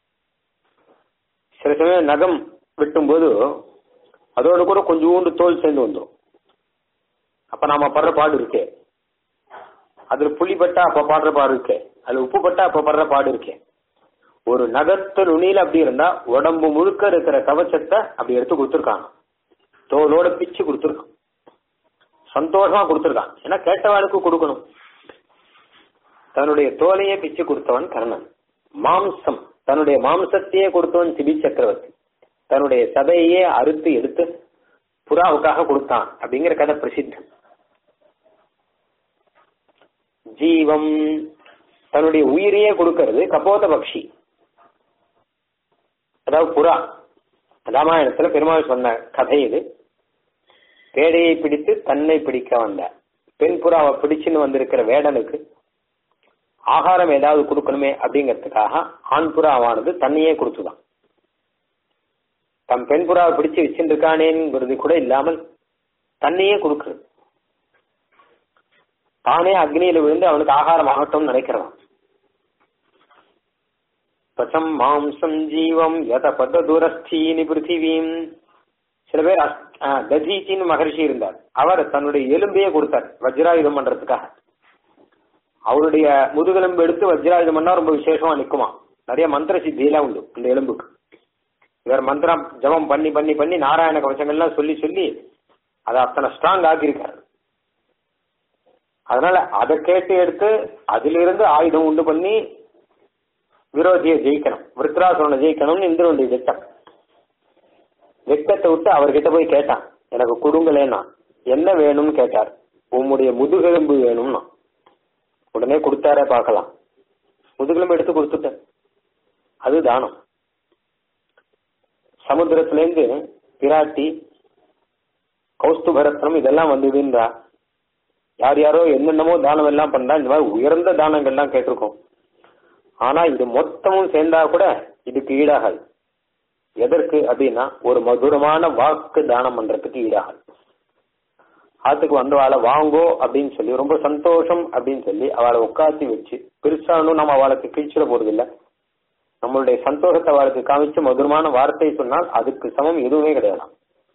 சில சமயம் நகம் வெட்டும் போது அதோட கூட கொஞ்சோண்டு தோல் சேர்ந்து வந்துடும் அப்ப நாம படுற பாடு இருக்கே அதுல புளி பட்டா அப்ப பாடுற பாடு இருக்கே அதுல உப்பு பட்டா அப்ப படுற பாடு இருக்கே ஒரு நகத்து நுனியில அப்படி இருந்தா உடம்பு முழுக்க இருக்கிற கவச்சத்தை அப்படி எடுத்து கொடுத்துருக்காங்க தோலோட பிச்சு கொடுத்துருக்கான் சந்தோஷமா கொடுத்துருக்கான் ஏன்னா கேட்டவாளுக்கு கொடுக்கணும் தன்னுடைய தோலையே பிச்சு கொடுத்தவன் கர்ணன் மாம்சம் தன்னுடைய மாம்சத்தையே கொடுத்தவன் சிபி சக்கரவர்த்தி தன்னுடைய சதையே அறுத்து எடுத்து புறாவுக்காக கொடுத்தான் அப்படிங்கிற கதை பிரசித்தம் ஜீவம் தன்னுடைய உயிரையே கொடுக்கிறது கபோத பக்ஷி அதாவது புறா ராமாயணத்துல பெருமாள் சொன்ன கதை இது பேடையை பிடித்து தன்னை பிடிக்க வந்த பெண் புறாவை பிடிச்சுன்னு வந்திருக்கிற வேடனுக்கு ஆகாரம் ஏதாவது கொடுக்கணுமே அப்படிங்கிறதுக்காக ஆண் புறாவானது தன்னையே கொடுத்துதான் தம் பெண் புறாவை பிடிச்சு வச்சுருக்கானேங்கிறது கூட இல்லாமல் தன்னையே கொடுக்குறது தானே அக்னியில விழுந்து அவனுக்கு ஆகாரம் ஆகட்டும் நினைக்கிறான் பச்சம் மாம்சம் ஜீவம் யத பத தூரஸ்தீனி பிருத்திவீம் சில பேர் தஜீச்சின்னு மகர்ஷி இருந்தார் அவர் தன்னுடைய எலும்பையே கொடுத்தார் வஜ்ராயுதம் பண்றதுக்காக அவருடைய முதுகெலும்பு எடுத்து வஜ்ராயுதம் பண்ணா ரொம்ப விசேஷமா நிக்குமா நிறைய மந்திர சித்தியெல்லாம் உண்டு இந்த எலும்புக்கு இவர் மந்திரம் ஜபம் பண்ணி பண்ணி பண்ணி நாராயண கவசங்கள்லாம் சொல்லி சொல்லி அதை அத்தனை ஸ்ட்ராங் ஆக்கியிருக்காரு அதனால அதை கேட்டு எடுத்து அதிலிருந்து ஆயுதம் உண்டு பண்ணி விரோதியை ஜெயிக்கணும் விருத்ராசுரனை ஜெயிக்கணும்னு இந்திரனுடைய திட்டம் வெக்கத்தை விட்டு அவர்கிட்ட போய் கேட்டான் எனக்கு கொடுங்களேன்னா என்ன வேணும்னு கேட்டார் உம்முடைய முதுகெலும்பு வேணும்னா உடனே கொடுத்தாரே பார்க்கலாம் முதுகெலும்பு எடுத்து கொடுத்துட்டேன் அது தானம் சமுத்திரத்திலேருந்து பிராட்டி கௌஸ்துபரத்னம் இதெல்லாம் வந்ததுன்றா யார் யாரோ என்னென்னமோ தானம் எல்லாம் பண்றா இந்த மாதிரி உயர்ந்த தானங்கள்லாம் கேட்டிருக்கோம் ஆனா இது மொத்தமும் சேர்ந்தா கூட இதுக்கு ஈடாகாது எதற்கு அப்படின்னா ஒரு மதுரமான வாக்கு தானம் பண்றதுக்கு ஈடாகாது ஆத்துக்கு வந்தவாளை வாங்கோ அப்படின்னு சொல்லி ரொம்ப சந்தோஷம் அப்படின்னு சொல்லி அவளை உட்காத்தி வச்சு பெருசானும் நம்ம அவளுக்கு கீழ்ச்சிட போறதில்ல நம்மளுடைய சந்தோஷத்தை அவளுக்கு காமிச்சு மதுரமான வார்த்தை சொன்னால் அதுக்கு சமம் எதுவுமே கிடையாது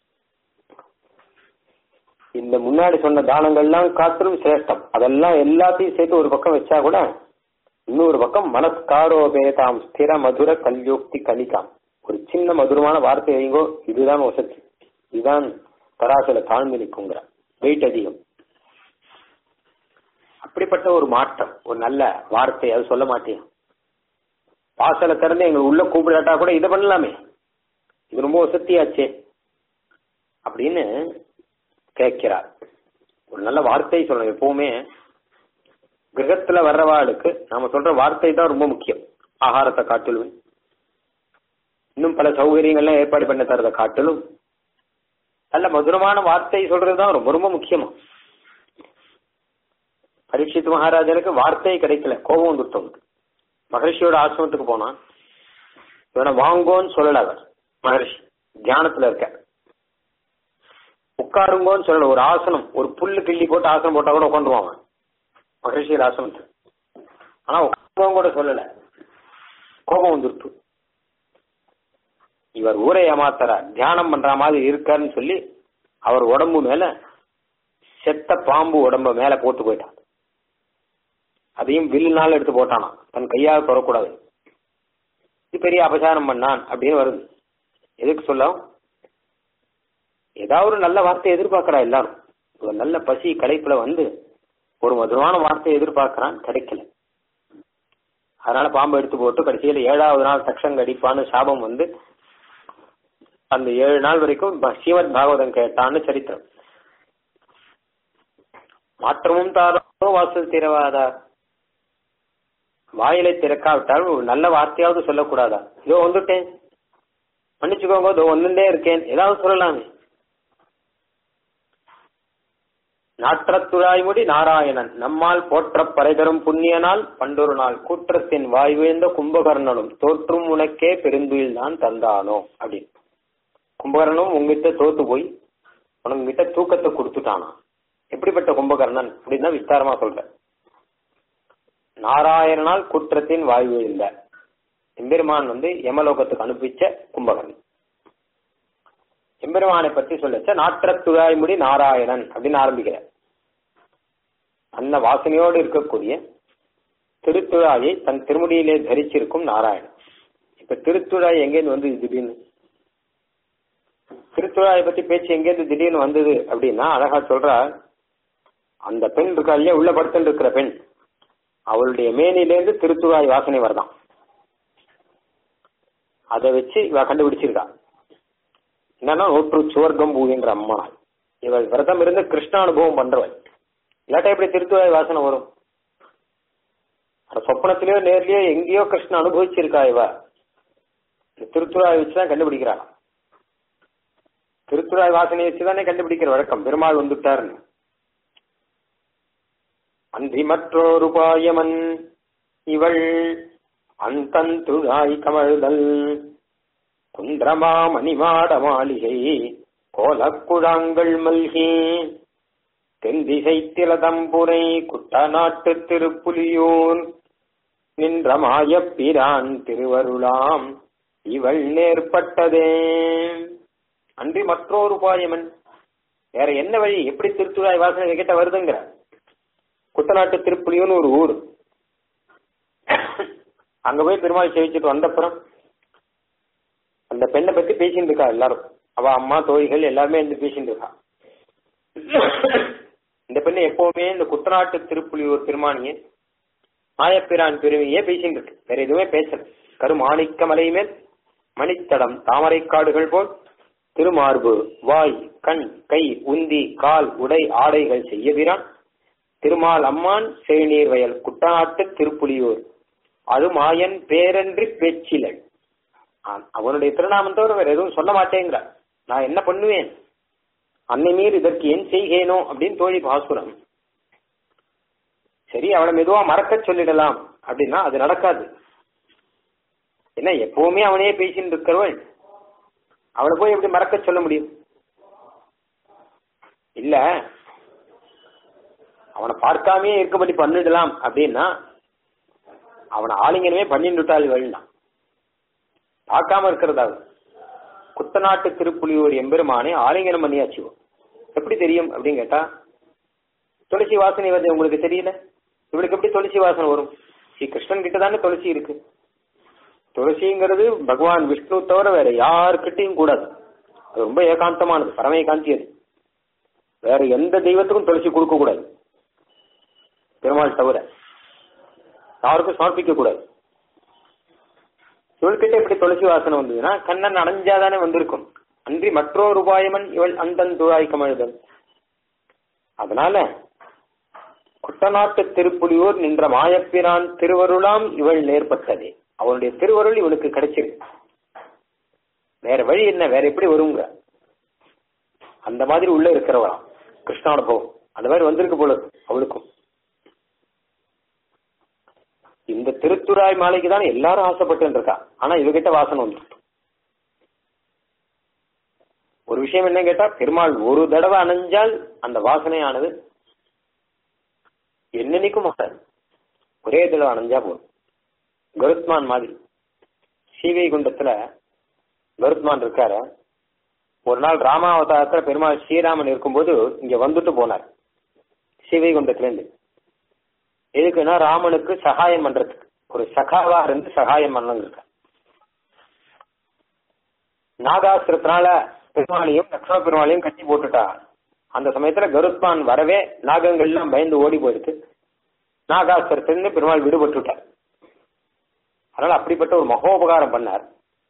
இந்த முன்னாடி சொன்ன தானங்கள்லாம் காத்திலும் சிரேஷ்டம் அதெல்லாம் எல்லாத்தையும் சேர்த்து ஒரு பக்கம் வச்சா கூட இன்னொரு பக்கம் மனஸ்காரோபேதாம் ஸ்திர மதுர கல்யோக்தி கணிகாம் ஒரு சின்ன மதுரமான வார்த்தை வைங்கோ இதுதான் வசதி இதுதான் தராசுல தாழ்ந்து நிற்குங்கிற வெயிட் அதிகம் அப்படிப்பட்ட ஒரு மாற்றம் ஒரு நல்ல வார்த்தை அது சொல்ல மாட்டேன் வாசலை திறந்து எங்க உள்ள கூப்பிடாட்டா கூட இதை பண்ணலாமே இது ரொம்ப வசதியாச்சே அப்படின்னு கேட்கிறார் ஒரு நல்ல வார்த்தை சொல்லணும் எப்பவுமே கிரகத்துல வர்றவாளுக்கு நாம சொல்ற வார்த்தை தான் ரொம்ப முக்கியம் ஆகாரத்தை காட்டிலும் இன்னும் பல சௌகரியங்கள்லாம் ஏற்பாடு பண்ண தரத காட்டிலும் நல்ல மதுரமான வார்த்தை சொல்றதுதான் ரொம்ப ரொம்ப முக்கியமா பரீட்சித் மகாராஜனுக்கு வார்த்தை கிடைக்கல கோபம் வந்துட்டோம் மகர்ஷியோட ஆசிரமத்துக்கு போனான் இவனை வாங்கோன்னு சொல்லல அவர் மகர்ஷி தியானத்துல இருக்க உட்காருங்கோன்னு சொல்லல ஒரு ஆசனம் ஒரு புல்லு கிள்ளி போட்டு ஆசனம் போட்டா கூட உட்காந்துருவான் அவன் மகர்ஷியோட ஆசனத்துல ஆனா உட்காருவோம் கூட சொல்லல கோபம் வந்துருட்டு இவர் ஊரை ஏமாத்தற தியானம் பண்ற மாதிரி இருக்காருன்னு சொல்லி அவர் உடம்பு மேல செத்த பாம்பு உடம்ப மேல போட்டு போயிட்டான் அதையும் வில்லுனால எடுத்து போட்டானாம் தன் கையால் தொடக்கூடாது இது பெரிய அபசாரம் பண்ணான் அப்படின்னு வருது எதுக்கு சொல்ல ஏதாவது ஒரு நல்ல வார்த்தையை எதிர்பார்க்கறா எல்லாரும் ஒரு நல்ல பசி களைப்புல வந்து ஒரு மதுரமான வார்த்தையை எதிர்பார்க்கறான் கிடைக்கல அதனால பாம்பு எடுத்து போட்டு கடைசியில ஏழாவது நாள் தக்ஷங்க அடிப்பான்னு சாபம் வந்து அந்த ஏழு நாள் வரைக்கும் ப- ஸ்ரீமத் பாகவதம் கேட்டான்னு சரித்திரம் மாற்றமும் தாரோ வாசல் திறவாதா வாயிலை திறக்காவிட்டால் ஒரு நல்ல வார்த்தையாவது சொல்லக்கூடாதா இதோ வந்துட்டேன் மன்னிச்சுக்கோங்க இதோ வந்துட்டே இருக்கேன் ஏதாவது சொல்லலாமே நாற்றத்துழாய்முடி நாராயணன் நம்மால் போற்றப் பறைதரும் புண்ணியனால் பண்டொரு நாள் கூற்றத்தின் வாய்வேந்த கும்பகர்ணனும் தோற்றும் உனக்கே பெருந்துயில் தான் தந்தானோ அப்படின்னு கும்பகர்ணனும் உங்ககிட்ட தோத்து போய் உனக்கிட்ட தூக்கத்தை கொடுத்துட்டானா எப்படிப்பட்ட கும்பகர்ணன் அப்படின்னு தான் விஸ்தாரமா சொல்ற நாராயணனால் குற்றத்தின் வாய் விழுந்த எம்பெருமான் வந்து யமலோகத்துக்கு அனுப்பிச்ச கும்பகர்ணன் எம்பெருமானை பற்றி சொல்லச்ச நாற்றத்துழாய்முடி நாராயணன் அப்படின்னு ஆரம்பிக்கிற அந்த வாசனையோடு இருக்கக்கூடிய திருத்துழாயை தன் திருமுடியிலே தரிச்சிருக்கும் நாராயணன் இப்ப திருத்துழாய் எங்கேருந்து வந்து திடீர்னு திருத்துழாயை பத்தி பேச்சு எங்கேருந்து திடீர்னு வந்தது அப்படின்னா அழகா சொல்றா அந்த பெண் இருக்கா இல்லையா உள்ள படுத்துட்டு இருக்கிற பெண் அவளுடைய மேனிலேருந்து திருத்துழாய் வாசனை வருதான் அதை வச்சு இவ கண்டுபிடிச்சிருக்கா என்னன்னா நூற்று சுவர்க்கம் பூவின்ற அம்மா இவள் விரதம் இருந்து கிருஷ்ண அனுபவம் பண்றவள் இல்லாட்டா எப்படி திருத்துவாய் வாசனை வரும் அந்த சொப்பனத்திலயோ நேர்லயோ எங்கேயோ கிருஷ்ண அனுபவிச்சிருக்கா இவ இந்த திருத்துறாய் வச்சுதான் கண்டுபிடிக்கிறாள் திருத்துறாய் வாசனையை வச்சுதானே கண்டுபிடிக்கிற வழக்கம் பெருமாள் வந்துட்டாருன்னு அந்தி மற்றொரு பாயமன் இவள் அந்தந்துழாய் கமழ்தல் குன்றமா மணிமாட மாளிகை கோலக்குழாங்கள் மல்கி தென்திசை திலதம்புரை குட்டநாட்டு திருப்புலியூர் நின்ற மாயப்பிரான் திருவருளாம் இவள் நேர்பட்டதே அன்றி மற்றொரு பாயமன் வேற என்ன வழி எப்படி திருத்துழாய் வாசனை கிட்ட வருதுங்கிற குட்டநாட்டு திருப்புலியூர்னு ஒரு ஊர் அங்க போய் பெருமாள் சேவிச்சுட்டு வந்தப்புறம் அந்த பெண்ணை பத்தி பேசிட்டு இருக்கா எல்லாரும் அவ அம்மா தோழிகள் எல்லாருமே இருந்து பேசிட்டு இருக்கா இந்த பெண்ணு எப்பவுமே இந்த குத்தநாட்டு திருப்புலியூர் பெருமானிய மாயப்பிரான் பெருமையே பேசிட்டு இருக்கு வேற எதுவுமே பேசல கருமாணிக்க மலை மேல் மணித்தடம் தாமரை காடுகள் போல் திருமார்பு வாய் கண் கை உந்தி கால் உடை ஆடைகள் செய்யவிரான் திருமால் அம்மான் செழுநீர் வயல் குட்டநாட்டு திருப்புலியூர் அது மாயன் பேரன்றி பேச்சிலை அவனுடைய திருநாமம் தவிர வேற எதுவும் சொல்ல மாட்டேங்கிறார் நான் என்ன பண்ணுவேன் அன்னை மீர் இதற்கு ஏன் செய்கேனோ அப்படின்னு தோழி பாசுரம் சரி அவளை மெதுவா மறக்க சொல்லிடலாம் அப்படின்னா அது நடக்காது என்ன எப்பவுமே அவனே பேசிட்டு இருக்கிறவள் அவளை போய் எப்படி மறக்க சொல்ல முடியும் இல்ல அவனை பார்க்காமே இருக்கும்படி பண்ணிடலாம் அப்படின்னா அவனை ஆலிங்கனமே பண்ணிட்டு விட்டாள் இவள்னா பார்க்காம இருக்கிறதாவது குத்தநாட்டு திருப்புலியூர் எம்பெருமானே ஆலிங்கனம் பண்ணியாச்சு எப்படி தெரியும் அப்படின்னு கேட்டா துளசி வாசனை வருது உங்களுக்கு தெரியல இவளுக்கு எப்படி துளசி வாசனை வரும் ஸ்ரீ கிருஷ்ணன் கிட்ட தானே துளசி இருக்கு துளசிங்கிறது பகவான் விஷ்ணு தவிர வேற யாருக்கிட்டையும் கூடாது அது ரொம்ப ஏகாந்தமானது பரம ஏகாந்தி அது வேற எந்த தெய்வத்துக்கும் துளசி கொடுக்க கூடாது பெருமாள் தவிர யாருக்கும் சமர்ப்பிக்க கூடாது இவள்கிட்ட எப்படி துளசி வாசனை வந்ததுன்னா கண்ணன் அடைஞ்சாதானே வந்திருக்கும் அன்றி மற்றொரு உபாயமன் இவள் அந்தன் துழாய் கமழுதல் அதனால குட்டநாட்டு திருப்புலியூர் நின்ற மாயப்பிரான் திருவருளாம் இவள் நேர்பட்டதே அவனுடைய திருவருள் இவளுக்கு கிடைச்சிருக்கு வேற வழி என்ன வேற எப்படி வருங்க அந்த மாதிரி உள்ள இருக்கிறவளாம் கிருஷ்ணானுபவம் அந்த மாதிரி வந்திருக்கு போல இருக்கு அவளுக்கும் இந்த திருத்துறாய் மாலைக்கு தான் எல்லாரும் ஆசைப்பட்டு இருக்கா ஆனா இவகிட்ட வாசனை வந்துருக்கு ஒரு விஷயம் என்ன கேட்டா பெருமாள் ஒரு தடவை அணைஞ்சால் அந்த வாசனையானது என்னன்னைக்கும் மாட்டாது ஒரே தடவை அணைஞ்சா போதும் கருத்மான் மாதிரி சீவைகுண்டத்துல கருத்மான் இருக்காரு ஒரு நாள் ராமாவதாரத்துல பெருமாள் ஸ்ரீராமன் இருக்கும்போது இங்க வந்துட்டு போனார் சீவைகுண்டத்துல இருந்து எதுக்குன்னா ராமனுக்கு சகாயம் பண்றதுக்கு ஒரு சகாவா இருந்து சகாயம் பண்ணணும் நாகாசுரத்தினால பெருமாளையும் லக்ஷ்மண பெருமாளையும் கட்டி போட்டுட்டா அந்த சமயத்துல கருத்மான் வரவே நாகங்கள் எல்லாம் பயந்து ஓடி போயிடுது நாகாசுரத்திலிருந்து பெருமாள் விடுபட்டுட்டார் அதனால அப்படிப்பட்ட ஒரு மகோபகாரம் பண்ணார்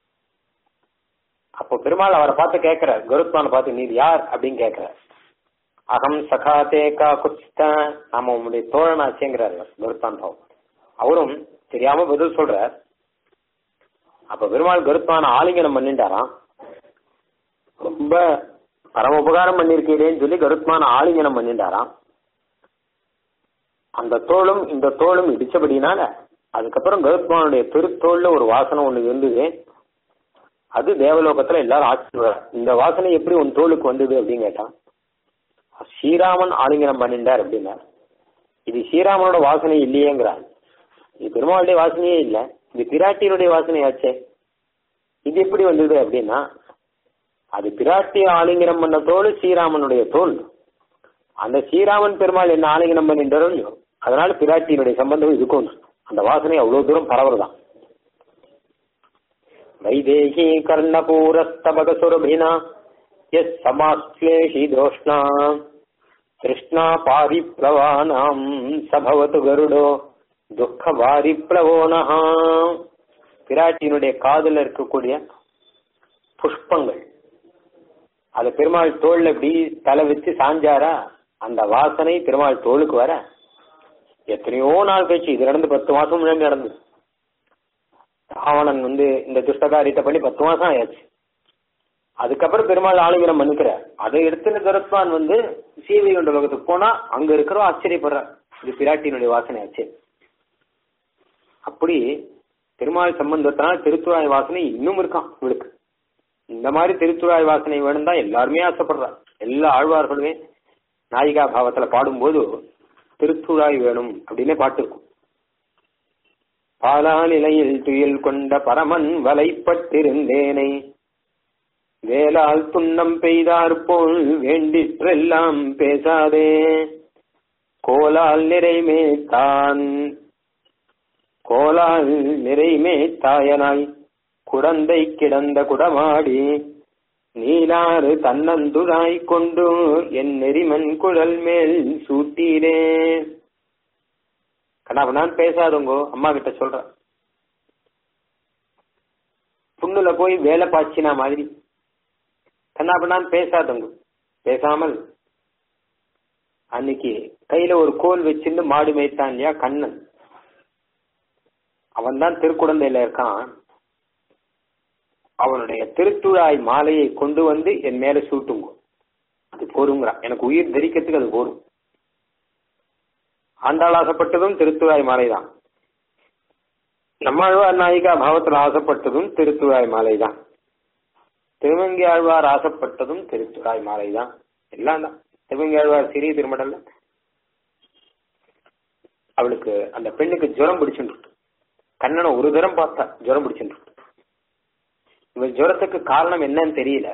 அப்போ பெருமாள் அவரை பார்த்து கேட்கிறார் கருத்மானை பார்த்து நீர் யார் அப்படின்னு கேட்கிறார் அகம் சகா தேகா குச்சித்த நாம உங்களுடைய தோழனாச்சேங்கிறார் கருத்தான் பாவம் அவரும் தெரியாம பதில் சொல்றார் அப்ப பெருமாள் கருத்மான ஆலிங்கனம் பண்ணிட்டாராம் ரொம்ப பரம உபகாரம் பண்ணிருக்கீரேன்னு சொல்லி கருத்மான ஆலிங்கனம் பண்ணிட்டாராம் அந்த தோளும் இந்த தோளும் இடிச்சபடினால அதுக்கப்புறம் கருத்மானுடைய திருத்தோல்ல ஒரு வாசனை ஒண்ணு இருந்தது அது தேவலோகத்துல எல்லாரும் ஆச்சரியம் இந்த வாசனை எப்படி உன் தோளுக்கு வந்தது அப்படின்னு கேட்டான் ஸ்ரீராமன் ஆலிங்கனம் பண்ணிட்டார் அப்படின்னா இது ஸ்ரீராமனோட வாசனை இல்லையேங்கிறான் இது பெருமாளுடைய வாசனையே இல்லை இது பிராட்டியினுடைய வாசனையாச்சே இது எப்படி வந்தது அப்படின்னா அது பிராட்டி ஆலிங்கனம் பண்ண தோல் ஸ்ரீராமனுடைய தோல் அந்த ஸ்ரீராமன் பெருமாள் என்ன ஆலிங்கனம் பண்ணிட்டாரோ இல்லையோ அதனால பிராட்டியினுடைய சம்பந்தம் இதுக்கும் அந்த வாசனை அவ்வளவு தூரம் பரவுறதான் வைதேகி கர்ணபூரஸ்தபகசுரபினா எஸ் சமாஸ்லேஷி தோஷ்ணா கிருஷ்ணா பாரிப்ளவானாம் சபவத்து கருடோ துக்க பாரிப்ளவோனஹா பிராட்டியினுடைய காதல இருக்கக்கூடிய புஷ்பங்கள் அது பெருமாள் தோல்ல இப்படி தலை வச்சு சாஞ்சாரா அந்த வாசனை பெருமாள் தோளுக்கு வர எத்தனையோ நாள் கழிச்சு இது நடந்து பத்து மாசம் முன்னாடி நடந்தது ராவணன் வந்து இந்த துஷ்டகாரியத்தை பண்ணி பத்து மாசம் ஆயாச்சு அதுக்கப்புறம் பெருமாள் ஆளுங்கிறம் மன்னிக்கிறார் அதை எடுத்துன்னு கருத்மான் வந்து சீவை கொண்ட உலகத்துக்கு போனா அங்க இருக்கிறோம் ஆச்சரியப்படுறார் இது பிராட்டியினுடைய வாசனை ஆச்சு அப்படி பெருமாள் சம்பந்தத்தினால் திருத்துறாய் வாசனை இன்னும் இருக்கான் இவளுக்கு இந்த மாதிரி திருத்துறாய் வாசனை வேணும் தான் எல்லாருமே ஆசைப்படுறா எல்லா ஆழ்வார்களுமே நாயிகா பாவத்துல பாடும்போது திருத்துழாய் வேணும் அப்படின்னே பாட்டு இருக்கும் பாலா நிலையில் துயில் கொண்ட பரமன் வலைப்பட்டிருந்தேனை வேலால் துண்ணம் பெய்தார் போல் வேண்டிற்றெல்லாம் பேசாதே கோலால் நிறைமே தான் கோலால் நிறைமே தாயனாய் குடந்தை கிடந்த குடமாடி நீலாறு தன்னந்துராய் கொண்டு என் நெறிமன் குழல் மேல் சூட்டீரே கண்ணாபண்ணான் பேசாதவங்கோ அம்மா கிட்ட சொல்றேன் புண்ணுல போய் வேலை பாய்ச்சினா மாதிரி கண்ணாபண்ணான் பேசாதவங்க பேசாமல் அன்னைக்கு கையில ஒரு கோல் வச்சிருந்து மாடு மேய்த்தான் இல்லையா கண்ணன் அவன் தான் திருக்குழந்தையில இருக்கான் அவனுடைய திருத்துழாய் மாலையை கொண்டு வந்து என் மேல சூட்டுங்க அது போருங்கிறான் எனக்கு உயிர் தரிக்கிறதுக்கு அது போரும் ஆண்டாள் ஆசைப்பட்டதும் திருத்துழாய் மாலை தான் நம்மாழ்வார் நாயிகா பாவத்தில் ஆசைப்பட்டதும் திருத்துழாய் மாலை தான் திருமங்கி ஆழ்வார் ஆசைப்பட்டதும் திருத்துழாய் மாலை தான் எல்லாம் தான் திருமங்கி ஆழ்வார் சிறிய திருமடல்ல அவளுக்கு அந்த பெண்ணுக்கு ஜுரம் பிடிச்சுட்டு கண்ணனை ஒரு தரம் பார்த்தா ஜுரம் பிடிச்சுட்டு இவள் ஜுரத்துக்கு காரணம் என்னன்னு தெரியல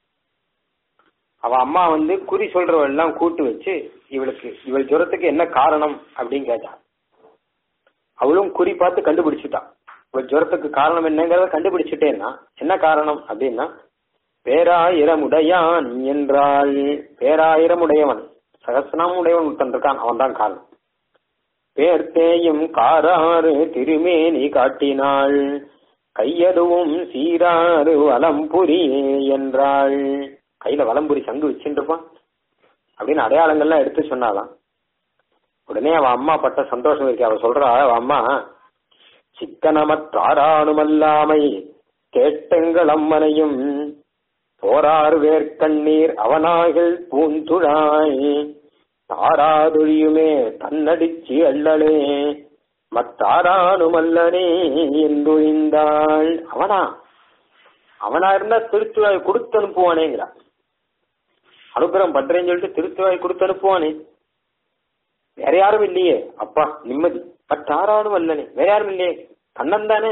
அவ அம்மா வந்து குறி சொல்றவள் எல்லாம் கூட்டு வச்சு இவளுக்கு இவள் ஜுரத்துக்கு என்ன காரணம் அப்படின்னு கேட்டா அவளும் குறி பார்த்து கண்டுபிடிச்சிட்டான் இவள் ஜுரத்துக்கு காரணம் என்னங்கிறத கண்டுபிடிச்சிட்டேன்னா என்ன காரணம் அப்படின்னா பேராயிரமுடையான் என்றாள் பேராயிரமுடையவன் சகசனம் உடையவன் ஒருத்தன் இருக்கான் அவன் தான் காரணம் பேர்த்தேயும் காராறு திருமேனி காட்டினாள் கையதுவும் சீராறு வலம்புரியே என்றாள் கையில வலம்புரி சங்கு வச்சுருப்பான் அப்படின்னு அடையாளங்கள்லாம் எடுத்து சொன்னாலாம் உடனே அவன் அம்மா பட்ட சந்தோஷம் இருக்கு அவ சொல்றா அவ அம்மா சிக்கனமற்றாரானுமல்லாமை கேட்டெங்கள் அம்மனையும் போராறு வேர்க்கண்ணீர் அவனாகள் பூந்துழாய் தாராதொழியுமே தன்னடிச்சி அள்ளலே மத்தாரானுமல்லனே என்றொழிந்தாள் அவனா அவனா இருந்தா திருத்துவாய் கொடுத்து அனுப்புவானேங்கிறான் அனுகிரகம் பண்றேன்னு சொல்லிட்டு திருத்துவாய் கொடுத்து அனுப்புவானே வேற யாரும் இல்லையே அப்பா நிம்மதி மற்றாரானும் அல்லனே வேற யாரும் இல்லையே கண்ணன் தானே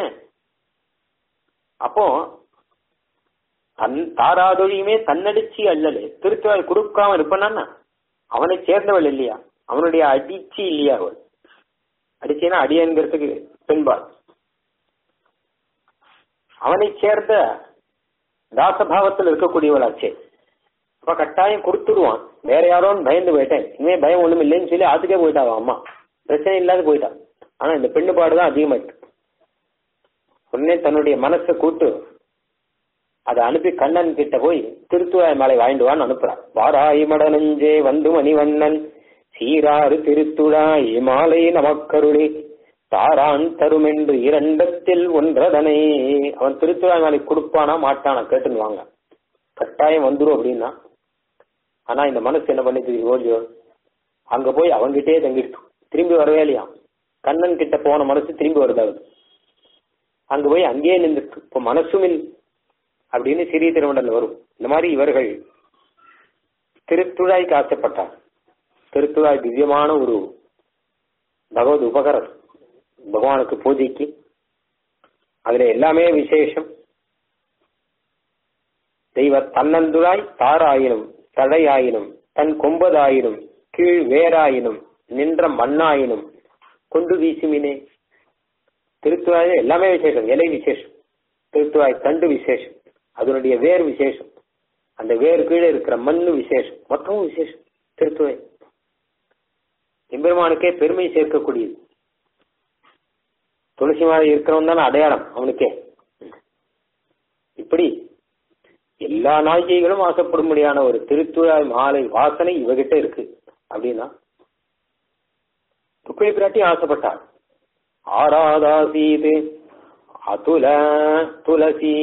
அப்போ தன் தாராதொழியுமே தன்னடிச்சு அல்லலே திருத்துவாய் கொடுக்காம இருப்பானா அவனை சேர்ந்தவள் இல்லையா அவனுடைய அடிச்சு இல்லையா அவள் அடிச்சேன்னா அடியங்கிறதுக்கு பெண்பாள் அவனை சேர்ந்த தாசபாவத்தில் இருக்கக்கூடியவளாச்சே அப்ப கட்டாயம் கொடுத்துடுவான் வேற யாரோன்னு பயந்து போயிட்டேன் இனிமே பயம் ஒண்ணும் இல்லைன்னு சொல்லி அதுக்கே போயிட்டா அவன் அம்மா பிரச்சனை இல்லாத போயிட்டா ஆனா இந்த பெண்ணு பாடுதான் அதிகமாயிட்டு உடனே தன்னுடைய மனசை கூட்டு அதை அனுப்பி கண்ணன் கிட்ட போய் திருத்துவாய் மலை வாங்கிடுவான்னு அனுப்புறான் வாராய் மடனஞ்சே வந்து மணிவண்ணன் சீராறு திருத்துழாய் மாலை நமக்கருளி தாரான் தருமென்று இரண்டத்தில் ஒன்றதனை அவன் திருத்துழாய் மாலை கொடுப்பானா மாட்டானா கேட்டுன்னு வாங்க கட்டாயம் வந்துரும் அப்படின்னா ஆனா இந்த மனசு என்ன பண்ணிட்டு ஓடியோ அங்க போய் அவங்கிட்டே தங்கிட்டு திரும்பி வரவே இல்லையா கண்ணன் கிட்ட போன மனசு திரும்பி வருதாவது அங்க போய் அங்கேயே நின்றுட்டு இப்ப மனசும் இல்லை அப்படின்னு சிறிய திருமண்டல் வரும் இந்த மாதிரி இவர்கள் திருத்துழாய்க்கு ஆசைப்பட்டார் திருத்துழாய் திவ்யமான ஒரு பகவத் உபகரம் பகவானுக்கு பூஜைக்கு அதுல எல்லாமே விசேஷம் தெய்வ தன்னந்துழாய் தாராயினும் தழையாயினும் தன் கொம்பதாயினும் கீழ் வேராயினும் நின்ற மண்ணாயினும் கொண்டு வீசுமினே திருத்துவாய் எல்லாமே விசேஷம் இலை விசேஷம் திருத்துவாய் தண்டு விசேஷம் அதனுடைய வேர் விசேஷம் அந்த வேர் கீழே இருக்கிற மண்ணு விசேஷம் மொத்தமும் விசேஷம் திருத்துவை எம்பெருமானுக்கே பெருமை சேர்க்கக்கூடியது துளசி மாலை இருக்கிறவன் தானே அடையாளம் அவனுக்கே இப்படி எல்லா நாய்கைகளும் ஆசைப்படும்படியான ஒரு திருத்துழாய் மாலை வாசனை இவகிட்ட இருக்கு அப்படின்னா ருக்மிணி பிராட்டி ஆசைப்பட்டார் ஆராதாசீது அதுல துளசி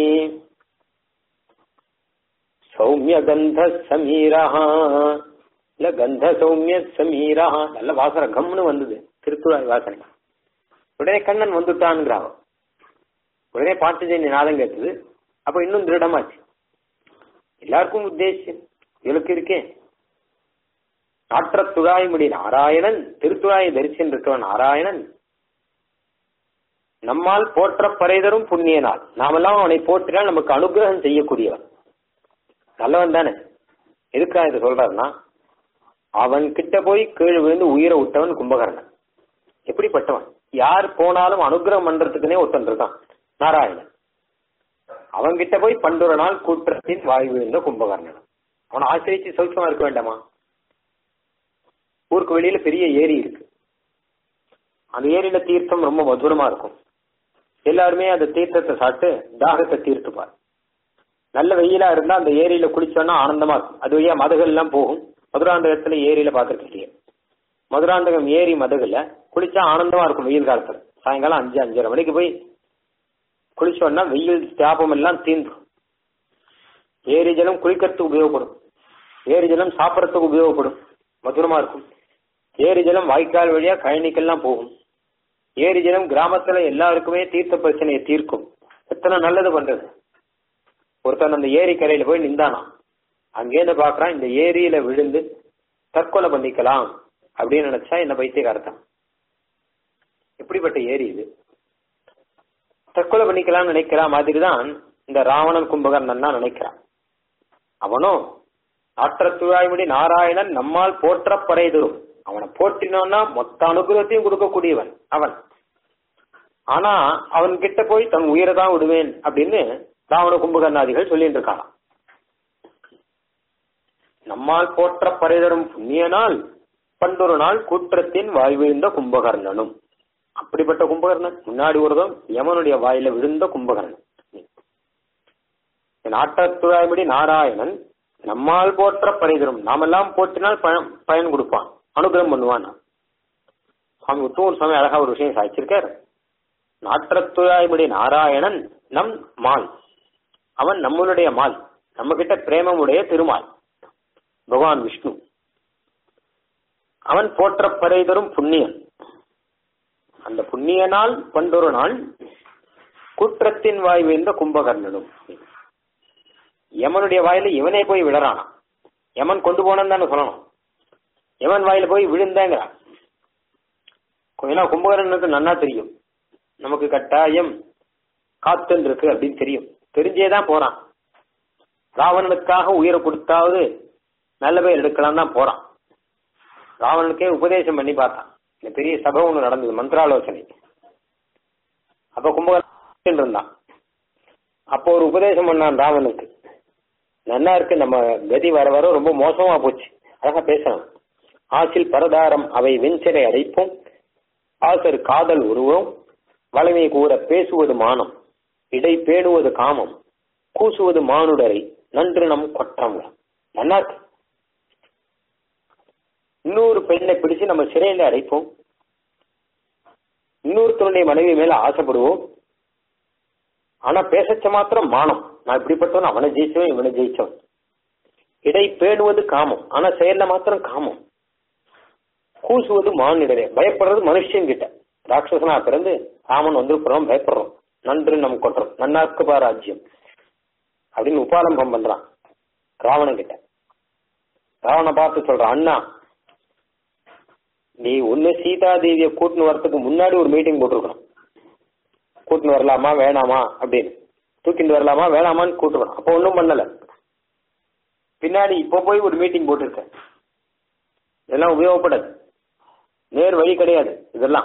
சௌமிய கந்த சமீரா இல்ல கந்த சௌமிய சமீரா நல்ல வாசனை கம்னு வந்தது திருத்துழாய் வாசனை உடனே கண்ணன் வந்துட்டான்ங்கிறான் உடனே பாட்டு நாதம் கேட்டது அப்ப இன்னும் திருடமாச்சு எல்லாருக்கும் உத்தேசம் இவளுக்கு இருக்கே நாற்ற துழாய்முடி நாராயணன் திருத்துழாயை தரிசனம் இருக்கவன் நாராயணன் நம்மால் போற்ற பறைதரும் புண்ணிய நாள் நாமெல்லாம் அவனை போற்றினால் நமக்கு அனுகிரகம் செய்யக்கூடியவன் நல்லவன் தானே எதுக்கா இது சொல்றாருன்னா அவன் கிட்ட போய் கீழ் விழுந்து உயிரை விட்டவன் கும்பகர்ணன் எப்படிப்பட்டவன் யார் போனாலும் அனுகிரகம் பண்றதுக்குனே ஒருத்தன் இருக்கான் நாராயணன் அவன்கிட்ட போய் பண்டுர நாள் கூற்றத்தின் வாய் விழுந்த கும்பகர்ணன் அவனை ஆசிரிச்சு சௌக்கியமா இருக்க வேண்டாமா ஊருக்கு வெளியில பெரிய ஏரி இருக்கு அந்த ஏரியில தீர்த்தம் ரொம்ப மதுரமா இருக்கும் எல்லாருமே அந்த தீர்த்தத்தை சாப்பிட்டு தாகத்தை தீர்த்துப்பார் நல்ல வெயிலா இருந்தா அந்த ஏரியில குளிச்சோன்னா ஆனந்தமா இருக்கும் அது வழியா மதகுகள் எல்லாம் போகும் மதுராந்தகத்துல ஏரியில பாத்துருக்கீங்க மதுராந்தகம் ஏரி மதகுல குளிச்சா ஆனந்தமா இருக்கும் வெயில் காலத்துல சாயங்காலம் அஞ்சு அஞ்சரை மணிக்கு போய் குளிச்சோன்னா வெயில் தாபம் எல்லாம் தீந்துடும் ஏரி ஜலம் குளிக்கிறதுக்கு உபயோகப்படும் ஏரி ஜலம் சாப்பிடறதுக்கு உபயோகப்படும் மதுரமா இருக்கும் ஏரி ஜலம் வாய்க்கால் வழியா கழனிக்கெல்லாம் போகும் ஏரி ஜலம் கிராமத்துல எல்லாருக்குமே தீர்த்த பிரச்சனையை தீர்க்கும் எத்தனை நல்லது பண்றது ஒருத்தன் அந்த ஏரி கரையில போய் நிந்தானா அங்கேருந்து பாக்குறான் இந்த ஏரியில விழுந்து தற்கொலை பண்ணிக்கலாம் அப்படின்னு நினைச்சா என்ன பைத்தியக்காரத்தான் எப்படிப்பட்ட ஏரி இது தற்கொலை பண்ணிக்கலாம்னு நினைக்கிற மாதிரி தான் இந்த ராவணன் கும்பகர்ணன் தான் நினைக்கிறான் அவனும் ஆற்றத்துழாய்மொழி நாராயணன் நம்மால் போற்ற பறைதரும் அவனை போற்றினோம்னா மொத்த அனுகிரகத்தையும் கொடுக்கக்கூடியவன் அவன் ஆனா அவன் கிட்ட போய் தன் உயிரை தான் விடுவேன் அப்படின்னு ராவண கும்பகர்ணாதிகள் சொல்லிட்டு இருக்கானாம் நம்மால் போற்ற பறைதரும் புண்ணியனால் பண்டொரு நாள் கூற்றத்தின் வாய் விழுந்த கும்பகர்ணனும் அப்படிப்பட்ட கும்பகர்ணன் முன்னாடி ஒருதும் யமனுடைய வாயில விழுந்த கும்பகர்ணன் நாட்டத்துழாய்படி நாராயணன் நம்மால் போற்ற பரிதரும் நாமெல்லாம் போற்றினால் பயன் பயன் கொடுப்பான் அனுகிரகம் பண்ணுவான் சுவாமி உத்தூர் சுவாமி அழகா ஒரு விஷயம் சாய்ச்சிருக்கார் நாற்றத்துழாய்படி நாராயணன் நம் மால் அவன் நம்மளுடைய மால் நம்ம கிட்ட பிரேமமுடைய திருமால் பகவான் விஷ்ணு அவன் போற்றப்பறை தரும் புண்ணியன் அந்த புண்ணியனால் பண்டொரு நாள் குற்றத்தின் வாய் வைந்த கும்பகர்ணனும் யமனுடைய வாயில இவனே போய் விழறானா யமன் கொண்டு போனன்னு தானே சொல்லணும் யமன் வாயில போய் விழுந்தேங்கிறான் ஏன்னா கும்பகர்ணனுக்கு நன்னா தெரியும் நமக்கு கட்டாயம் காத்தல் இருக்கு அப்படின்னு தெரியும் தெரிஞ்சேதான் போறான் ராவணனுக்காக உயிரை கொடுத்தாவது நல்ல பேர் எடுக்கலாம் தான் போறான் ராவணனுக்கே உபதேசம் பண்ணி பார்த்தான் இந்த பெரிய சபை ஒன்று நடந்தது மந்திராலோசனை அப்ப கும்பகர்ணன் இருந்தான் அப்போ ஒரு உபதேசம் பண்ணான் ராவனுக்கு நன்னா இருக்கு நம்ம கதி வர வர ரொம்ப மோசமா போச்சு அழகா பேசணும் ஆசில் பரதாரம் அவை வெஞ்சரை அடைப்போம் ஆசர் காதல் உருவம் வலிமை கூற பேசுவது மானம் இடை பேணுவது காமம் கூசுவது மானுடரை நன்று நம் கொற்றம் நல்லா இருக்கு இன்னொரு பெண்ணை பிடிச்சு நம்ம சிறையில அடைப்போம் இன்னொருத்தருடைய மனைவி மேல ஆசைப்படுவோம் ஆனா பேசச்ச மாத்திரம் மானம் நான் இப்படிப்பட்டவன் அவனை ஜெயிச்சவன் இவனை ஜெயிச்சவன் இடை பேணுவது காமம் ஆனா செயல்ல மாத்திரம் காமம் கூசுவது மானிடரே பயப்படுறது மனுஷன் கிட்ட ராட்சசனா பிறந்து ராமன் வந்துருப்புறோம் பயப்படுறோம் நன்று நம் கொட்டுறோம் நன்னாக்குப்பா ராஜ்யம் அப்படின்னு உபாலம்பம் பண்றான் ராவணன் கிட்ட ராவண பார்த்து சொல்றான் அண்ணா நீ ஒன்னு சீதா தேவியை கூட்டின்னு வரதுக்கு முன்னாடி ஒரு மீட்டிங் போட்டிருக்கணும் கூட்டின்னு வரலாமா வேணாமா அப்படின்னு தூக்கிட்டு வரலாமா வேணாமான்னு கூட்டுறோம் அப்போ ஒன்றும் பண்ணல பின்னாடி இப்போ போய் ஒரு மீட்டிங் போட்டிருக்க இதெல்லாம் உபயோகப்படாது நேர் வழி கிடையாது இதெல்லாம்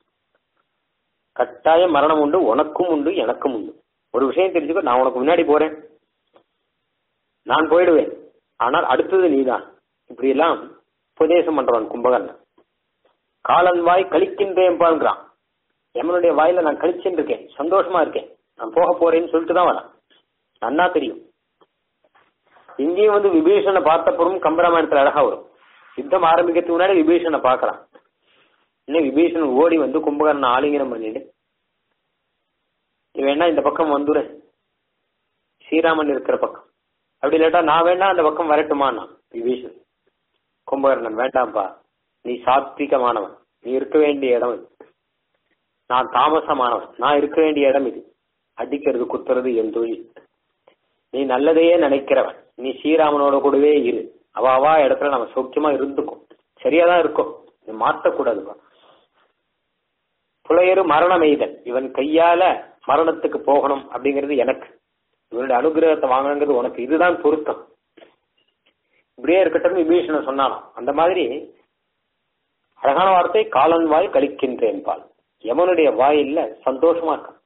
கட்டாய மரணம் உண்டு உனக்கும் உண்டு எனக்கும் உண்டு ஒரு விஷயம் தெரிஞ்சுக்கோ நான் உனக்கு முன்னாடி போறேன் நான் போயிடுவேன் ஆனால் அடுத்தது நீதான் இப்படி எல்லாம் உபதேசம் பண்றவன் கும்பகர்ணன் காலன் வாய் கழிக்கின்றேன் பாருங்கிறான் எமனுடைய வாயில நான் கழிச்சுட்டு இருக்கேன் சந்தோஷமா இருக்கேன் நான் போக போறேன்னு சொல்லிட்டு தான் வரான் நன்னா தெரியும் இங்கேயும் வந்து விபீஷனை பார்த்தப்பறம் கம்பராமாயணத்துல அழகா வரும் யுத்தம் ஆரம்பிக்கிறதுக்கு முன்னாடி விபீஷனை பார்க்கறான் இன்னும் விபீஷன் ஓடி வந்து கும்பகர்ணன் ஆலிங்கனம் பண்ணிட்டு நீ வேணா இந்த பக்கம் வந்துரு ஸ்ரீராமன் இருக்கிற பக்கம் அப்படி இல்லாட்டா நான் வேணா அந்த பக்கம் வரட்டுமான்னா விபீஷன் கும்பகர்ணன் வேண்டாம்ப்பா நீ சாத்விகமானவன் நீ இருக்க வேண்டிய இடம் இது நான் தாமசமானவன் நான் இருக்க வேண்டிய இடம் இது அடிக்கிறது குத்துறது என் தொழில் நீ நல்லதையே நினைக்கிறவன் நீ ஸ்ரீராமனோட கூடவே இரு அவ அவா இடத்துல நம்ம சௌக்கியமா இருந்துக்கும் சரியாதான் இருக்கும் நீ மாற்றக்கூடாதுப்பா புலையரு மரணம் எய்தல் இவன் கையால மரணத்துக்கு போகணும் அப்படிங்கிறது எனக்கு இவனுடைய அனுகிரகத்தை வாங்கணுங்கிறது உனக்கு இதுதான் பொருத்தம் இப்படியே இருக்கட்டும் விபீஷணன் சொன்னானாம் அந்த மாதிரி அழகான வார்த்தை காலன் வாய் கழிக்கின்றேன் பால் யமனுடைய வாயில்ல சந்தோஷமா இருக்கான்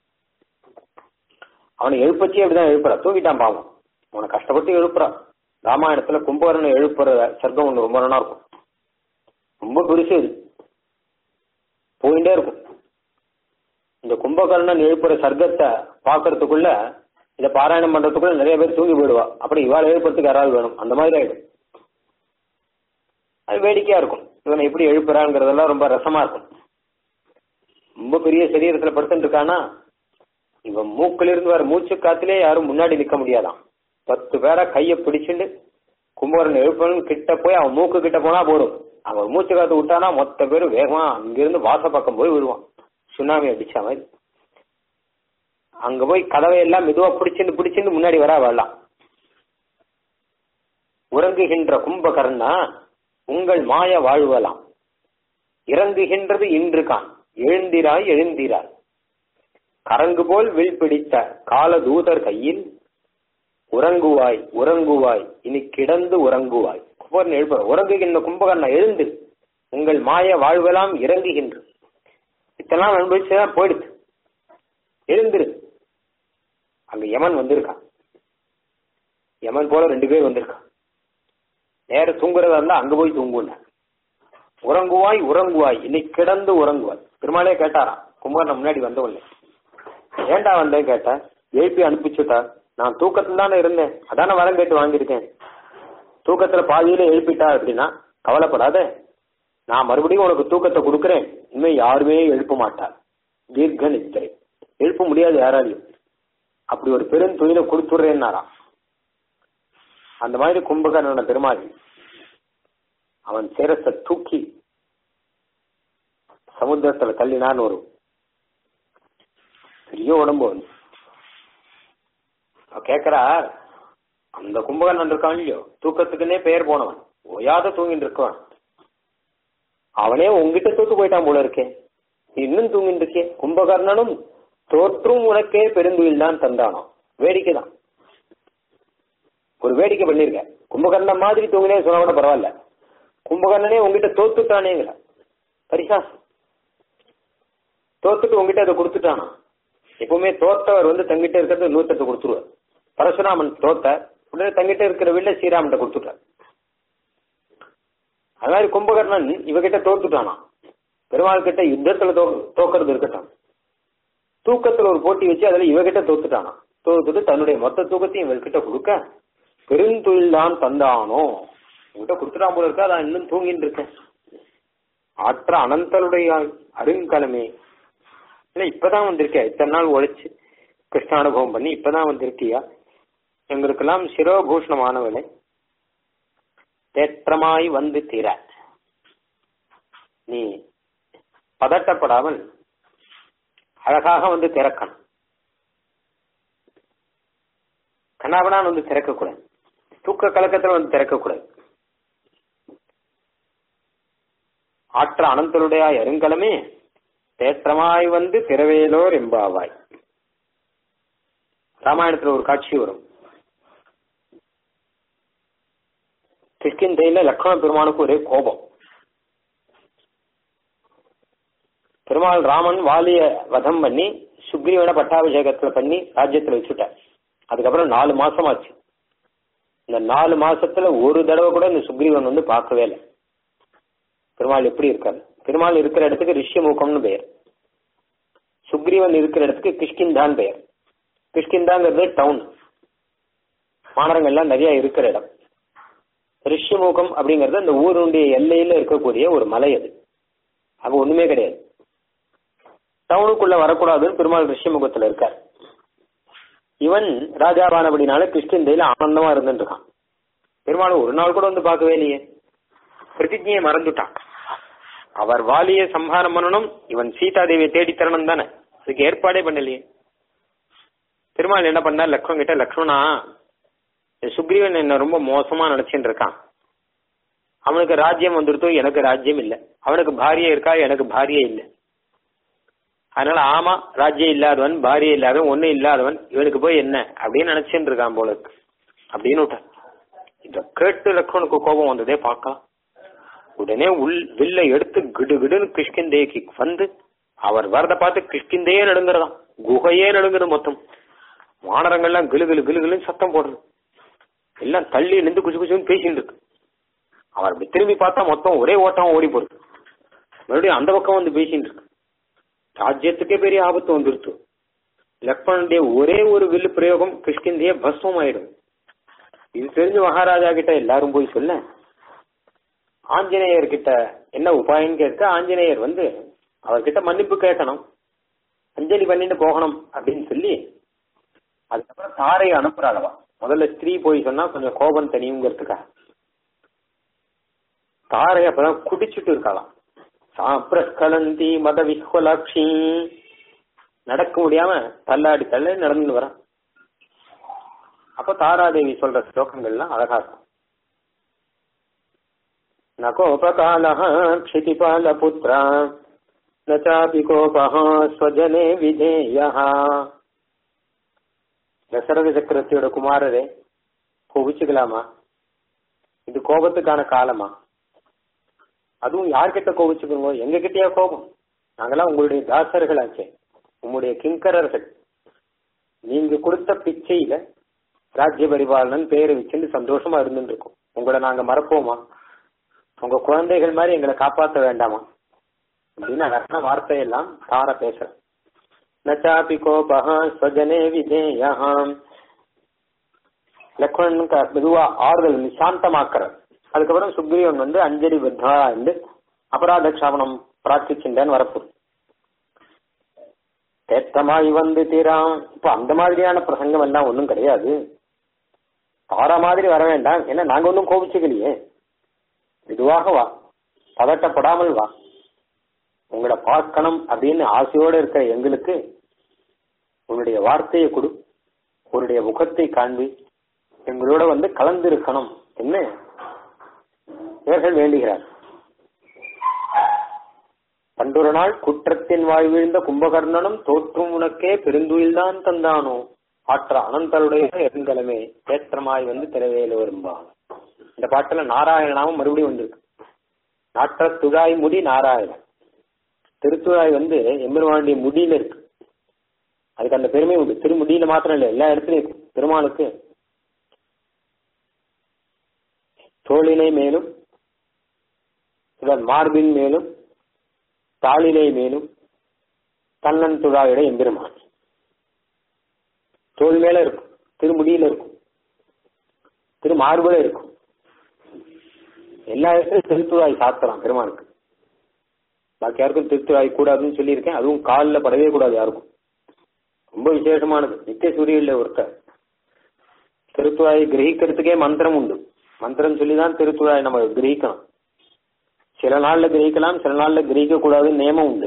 அவனை எழுப்பச்சே அப்படிதான் எழுப்புறா தூங்கிட்டான் பாவம் அவனை கஷ்டப்பட்டு எழுப்புறான் ராமாயணத்துல கும்பகரனை எழுப்புற சர்க்கம் ஒண்ணு ரொம்ப நல்லா இருக்கும் ரொம்ப பெருசு இது போயிட்டே இருக்கும் இந்த கும்பகர்ணன் எழுப்புற சர்க்கத்தை பாக்குறதுக்குள்ள இதை பாராயணம் பண்றதுக்குள்ள நிறைய பேர் தூங்கி போயிடுவா அப்படி இவாள் எழுப்புறதுக்கு யாராவது வேணும் அந்த மாதிரி ஆயிடும் அது வேடிக்கையா இருக்கும் இவனை எப்படி எழுப்புறாங்கிறதெல்லாம் ரொம்ப ரசமா இருக்கும் ரொம்ப பெரிய சரீரத்துல படுத்துட்டு இருக்கானா இவன் மூக்குல இருந்து வர மூச்சு காத்திலே யாரும் முன்னாடி நிக்க முடியாதாம் பத்து பேரை கைய பிடிச்சுட்டு கும்பகரன் எழுப்பணும் கிட்ட போய் அவன் மூக்கு கிட்ட போனா போதும் அவன் மூச்சு காத்து விட்டானா மொத்த பேரும் வேகமா அங்கிருந்து வாச பக்கம் போய் விடுவான் சுனாமி அடிச்ச மாதிரி அங்க போய் கதவை எல்லாம் மெதுவா பிடிச்சிட்டு பிடிச்சிட்டு முன்னாடி வர வரலாம் உறங்குகின்ற கும்பகர்ணா உங்கள் மாய வாழ்வலாம் இறங்குகின்றது இன்று கான் எழுந்திராய் எழுந்திராய் கரங்கு போல் வில் பிடித்த கால தூதர் கையில் உறங்குவாய் உறங்குவாய் இனி கிடந்து உறங்குவாய் கும்பகர்ணன் எழுப்ப உறங்குகின்ற கும்பகர்ண எழுந்து உங்கள் மாய வாழ்வெல்லாம் இறங்குகின்ற இத்தெல்லாம் அனுபவிச்சுதான் போயிடுது எழுந்திரு அங்க யமன் வந்திருக்கான் யமன் போல ரெண்டு பேர் வந்திருக்கான் நேர தூங்குறதா இருந்தா அங்க போய் தூங்குன உறங்குவாய் உறங்குவாய் இன்னைக்கு கிடந்து உறங்குவாய் பெருமாளே கேட்டாராம் கும்பகர்ணன் முன்னாடி வந்தவன்ல ஏண்டா வந்தேன் கேட்டா எழுப்பி அனுப்பிச்சுட்டா நான் தூக்கத்துல தானே இருந்தேன் அதான வரம் கேட்டு வாங்கியிருக்கேன் தூக்கத்துல பாதியில எழுப்பிட்டா அப்படின்னா கவலைப்படாத நான் மறுபடியும் உனக்கு தூக்கத்தை கொடுக்குறேன் இனிமே யாருமே எழுப்ப மாட்டார் தீர்க்க நித்திரை எழுப்ப முடியாது யாராலையும் அப்படி ஒரு பெரும் தொழிலை கொடுத்துடுறேன்னாராம் அந்த மாதிரி கும்பகர்ணன பெருமாள் அவன் சிரச தூக்கி சமுத்திரத்துல தள்ளினான்னு வரும் பெரிய உடம்பு வந்து கேக்குறா அந்த கும்பகர்ணன் இருக்கான் இல்லையோ தூக்கத்துக்குன்னே பெயர் போனவன் ஓயாத தூங்கிட்டு இருக்கவன் அவனே உங்ககிட்ட தூத்து போயிட்டான் போல இருக்கே நீ இன்னும் தூங்கிட்டு இருக்கே கும்பகர்ணனும் தோற்றும் உனக்கே பெருந்துயில் தான் தந்தானோ வேடிக்கை தான் ஒரு வேடிக்கை பண்ணிருக்க கும்பகர்ணன் மாதிரி தூங்கினே சொன்னா கூட பரவாயில்ல கும்பகர்ணனே உங்ககிட்ட தோத்துட்டானேங்கிற பரிசாசம் தோத்துட்டு உங்ககிட்ட அதை கொடுத்துட்டானா எப்பவுமே தோத்தவர் வந்து தங்கிட்ட இருக்கிறது நூத்தத்தை கொடுத்துருவார் பரசுராமன் தோத்த உடனே தங்கிட்ட இருக்கிற வீட்டுல ஸ்ரீராமன் கொடுத்துட்டார் அது மாதிரி கும்பகர்ணன் இவகிட்ட தோத்துட்டானா பெருமாள் கிட்ட யுத்தத்துல தோ தோக்கிறது இருக்கட்டும் தூக்கத்துல ஒரு போட்டி வச்சு அதுல இவகிட்ட தோத்துட்டானா தோத்துட்டு தன்னுடைய மொத்த தூக்கத்தையும் இவர்கிட்ட கொடுக்க பெருந்தொழில் தான் தந்தானோ உங்ககிட்ட கொடுத்துட்டான் போல இருக்கா அதான் இன்னும் தூங்கிட்டு இருக்கேன் ஆற்ற அனந்தருடைய அருங்கலமே இல்ல இப்பதான் வந்திருக்கியா இத்தனை நாள் உழைச்சு கிருஷ்ண அனுபவம் பண்ணி இப்பதான் வந்திருக்கியா எங்களுக்கெல்லாம் சிரோபூஷணமானவளே தேற்றமாய் வந்து தீர நீ பதட்டப்படாமல் அழகாக வந்து திறக்கணும் கண்ணாபனான் வந்து திறக்கக்கூடாது தூக்க கலக்கத்துல வந்து திறக்கக்கூடாது ஆற்ற அனந்தருடைய அருங்கலமே தேற்றமாய் வந்து திரவேலோர் எம்பாவாய் ராமாயணத்துல ஒரு காட்சி வரும் கிஷ்கிந்தையில லக்ஷ்மண பெருமானுக்கு ஒரே கோபம் பெருமாள் ராமன் வாலிய வதம் பண்ணி சுக்ரீவனை பட்டாபிஷேகத்துல பண்ணி ராஜ்யத்துல வச்சுட்டார் அதுக்கப்புறம் நாலு மாசம் ஆச்சு இந்த நாலு மாசத்துல ஒரு தடவை கூட இந்த சுக்ரீவன் வந்து பார்க்கவே இல்லை பெருமாள் எப்படி இருக்காரு பெருமாள் இருக்கிற இடத்துக்கு ரிஷ்யமுகம்னு பெயர் சுக்ரீவன் இருக்கிற இடத்துக்கு கிஷ்கிந்தான் பெயர் கிஷ்கிந்தாங்கிறது டவுன் மாநகரங்கள்லாம் நிறைய இருக்கிற இடம் ரிஷ்யமுகம் அப்படிங்கிறது அந்த ஊருடைய எல்லையில இருக்கக்கூடிய ஒரு மலை அது அங்க ஒண்ணுமே கிடையாது டவுனுக்குள்ள வரக்கூடாதுன்னு பெருமாள் ரிஷ்யமுகத்துல இருக்கார் இவன் ராஜாவானபடினால கிருஷ்ணந்தையில ஆனந்தமா இருந்துட்டு இருக்கான் பெருமாள் ஒரு நாள் கூட வந்து பார்க்கவே இல்லையே பிரதிஜையை மறந்துட்டான் அவர் வாலிய சம்ஹாரம் பண்ணணும் இவன் சீதா தேவியை தேடி தரணும் தானே அதுக்கு ஏற்பாடே பண்ணலையே பெருமாள் என்ன பண்ணார் லக்ஷ்மண் கிட்ட லக்ஷ்மணா சுக்ரீவன் என்ன ரொம்ப மோசமா நினைச்சுட்டு இருக்கான் அவனுக்கு ராஜ்யம் வந்துருத்தோ எனக்கு ராஜ்யம் இல்ல அவனுக்கு பாரிய இருக்கா எனக்கு பாரிய இல்ல அதனால ஆமா ராஜ்யம் இல்லாதவன் பாரிய இல்லாதவன் ஒண்ணு இல்லாதவன் இவனுக்கு போய் என்ன அப்படின்னு நினைச்சுட்டு இருக்கான் போல இருக்கு அப்படின்னு விட்டான் இத கேட்டு லக்ஷ்மணுக்கு கோபம் வந்ததே பார்க்கலாம் உடனே உள் வில்ல எடுத்து கிடு கிடுன்னு கிஷ்கிந்தேக்கு வந்து அவர் வரத பார்த்து கிஷ்கிந்தையே நடுங்குறதாம் குகையே நடுங்குறது மொத்தம் வானரங்கள்லாம் கிளு கிளு கிளு கிளுன்னு சத்தம் போடுறது எல்லாம் தள்ளி நின்று குசு குசுன்னு பேசிட்டு இருக்கு அவர் அப்படி திரும்பி பார்த்தா மொத்தம் ஒரே ஓட்டம் ஓடி போறது மறுபடியும் அந்த பக்கம் வந்து பேசிட்டு இருக்கு ராஜ்யத்துக்கே பெரிய ஆபத்து வந்துருச்சு லக்ஷ்மணனுடைய ஒரே ஒரு வில்லு பிரயோகம் கிஷ்கிந்தையே பஸ்மம் ஆயிடும் இது தெரிஞ்சு மகாராஜா கிட்ட எல்லாரும் போய் சொல்ல ஆஞ்சநேயர் கிட்ட என்ன உபாயம் கேட்க ஆஞ்சநேயர் வந்து அவர்கிட்ட மன்னிப்பு கேட்கணும் அஞ்சலி பண்ணிட்டு போகணும் அப்படின்னு சொல்லி அதுக்கப்புறம் தாரையை அனுப்புறாளவா முதல்ல ஸ்திரீ போய் சொன்னா கொஞ்சம் கோபம் தனியுங்கிறதுக்காக தாரை அப்பதான் குடிச்சிட்டு இருக்கலாம் சாப்பிரஸ்கலந்தி மத விஹ்வலாட்சி நடக்க முடியாம தள்ளாடி தள்ள நடந்து வரான் அப்ப தாராதேவி சொல்ற ஸ்லோகங்கள்லாம் அழகா இருக்கும் நகோபகால க்ஷிதிபால புத்திரா நாபி கோபா ஸ்வஜனே விதேயா தசரத சக்கரவர்த்தியோட குமாரரே கோபிச்சுக்கலாமா இது கோபத்துக்கான காலமா அதுவும் யார்கிட்ட கோபிச்சுக்கணுமோ எங்க கிட்டயா கோபம் நாங்கெல்லாம் உங்களுடைய தாசர்களாச்சே உங்களுடைய கிங்கரர்கள் நீங்க கொடுத்த பிச்சையில ராஜ்ய பரிபாலனன் பேரை வச்சுட்டு சந்தோஷமா இருந்துட்டு இருக்கோம் உங்களை நாங்க மறப்போமா உங்க குழந்தைகள் மாதிரி எங்களை காப்பாற்ற வேண்டாமா அப்படின்னு அழகான வார்த்தையெல்லாம் தார பேசுறேன் நச்சாபி கோபா ஸ்வஜனே விதேயாம் லக்ஷ்மணனுக்கு மெதுவா ஆறுதல் சாந்தமாக்குற அதுக்கப்புறம் சுக்ரீவன் வந்து அஞ்சலி பத்தா என்று அபராத க்ஷாபனம் பிரார்த்திச்சுட்டான் வரப்பு தேத்தமாய் வந்து தீரான் இப்ப அந்த மாதிரியான பிரசங்கம் எல்லாம் ஒன்றும் கிடையாது ஆற மாதிரி வர வேண்டாம் ஏன்னா நாங்க ஒன்றும் கோபிச்சுக்கலையே மெதுவாக வா பதட்டப்படாமல் வா உங்களை பார்க்கணும் அப்படின்னு ஆசையோடு இருக்கிற எங்களுக்கு உன்னுடைய வார்த்தையை கொடு உன்னுடைய முகத்தை காண்பி எங்களோட வந்து கலந்து இருக்கணும் என்ன இவர்கள் வேண்டுகிறார் பண்டொரு நாள் குற்றத்தின் வாழ்விழ்ந்த கும்பகர்ணனும் தோற்றும் உனக்கே பெருந்துயில்தான் தந்தானோ ஆற்ற அனந்தருடைய எருங்கலமே ஏற்றமாய் வந்து திரவேல வரும்பான் இந்த பாட்டுல நாராயணனாவும் மறுபடியும் வந்திருக்கு நாற்ற துழாய் முடி நாராயணன் திருத்துழாய் வந்து எம்பெருமானுடைய முடியில இருக்கு அதுக்கு அந்த பெருமை உண்டு திருமுடியில மாத்திரம் இல்லை எல்லா இடத்துலயும் இருக்கு பெருமாளுக்கு தோளினை மேலும் இவன் மார்பின் மேலும் தாளிலை மேலும் தன்னன் துழாயுடைய எம்பெருமான் தோல் மேல இருக்கும் திருமுடியில இருக்கும் திரு மார்புல இருக்கும் எல்லா இடத்துலயும் திருத்துழாய் சாத்திரம் பெருமானுக்கு பாக்கி யாருக்கும் திருத்துழாய் கூடாதுன்னு சொல்லியிருக்கேன் அதுவும் காலில் படவே கூடாது யாருக்கும் ரொம்ப விசேஷமானது நித்திய சூரியன்ல ஒருத்தர் திருத்துழாயை கிரகிக்கிறதுக்கே மந்திரம் உண்டு மந்திரம் சொல்லிதான் திருத்துழாயை நம்ம கிரகிக்கணும் சில நாள்ல கிரகிக்கலாம் சில நாள்ல கிரகிக்க கூடாதுன்னு நியமம் உண்டு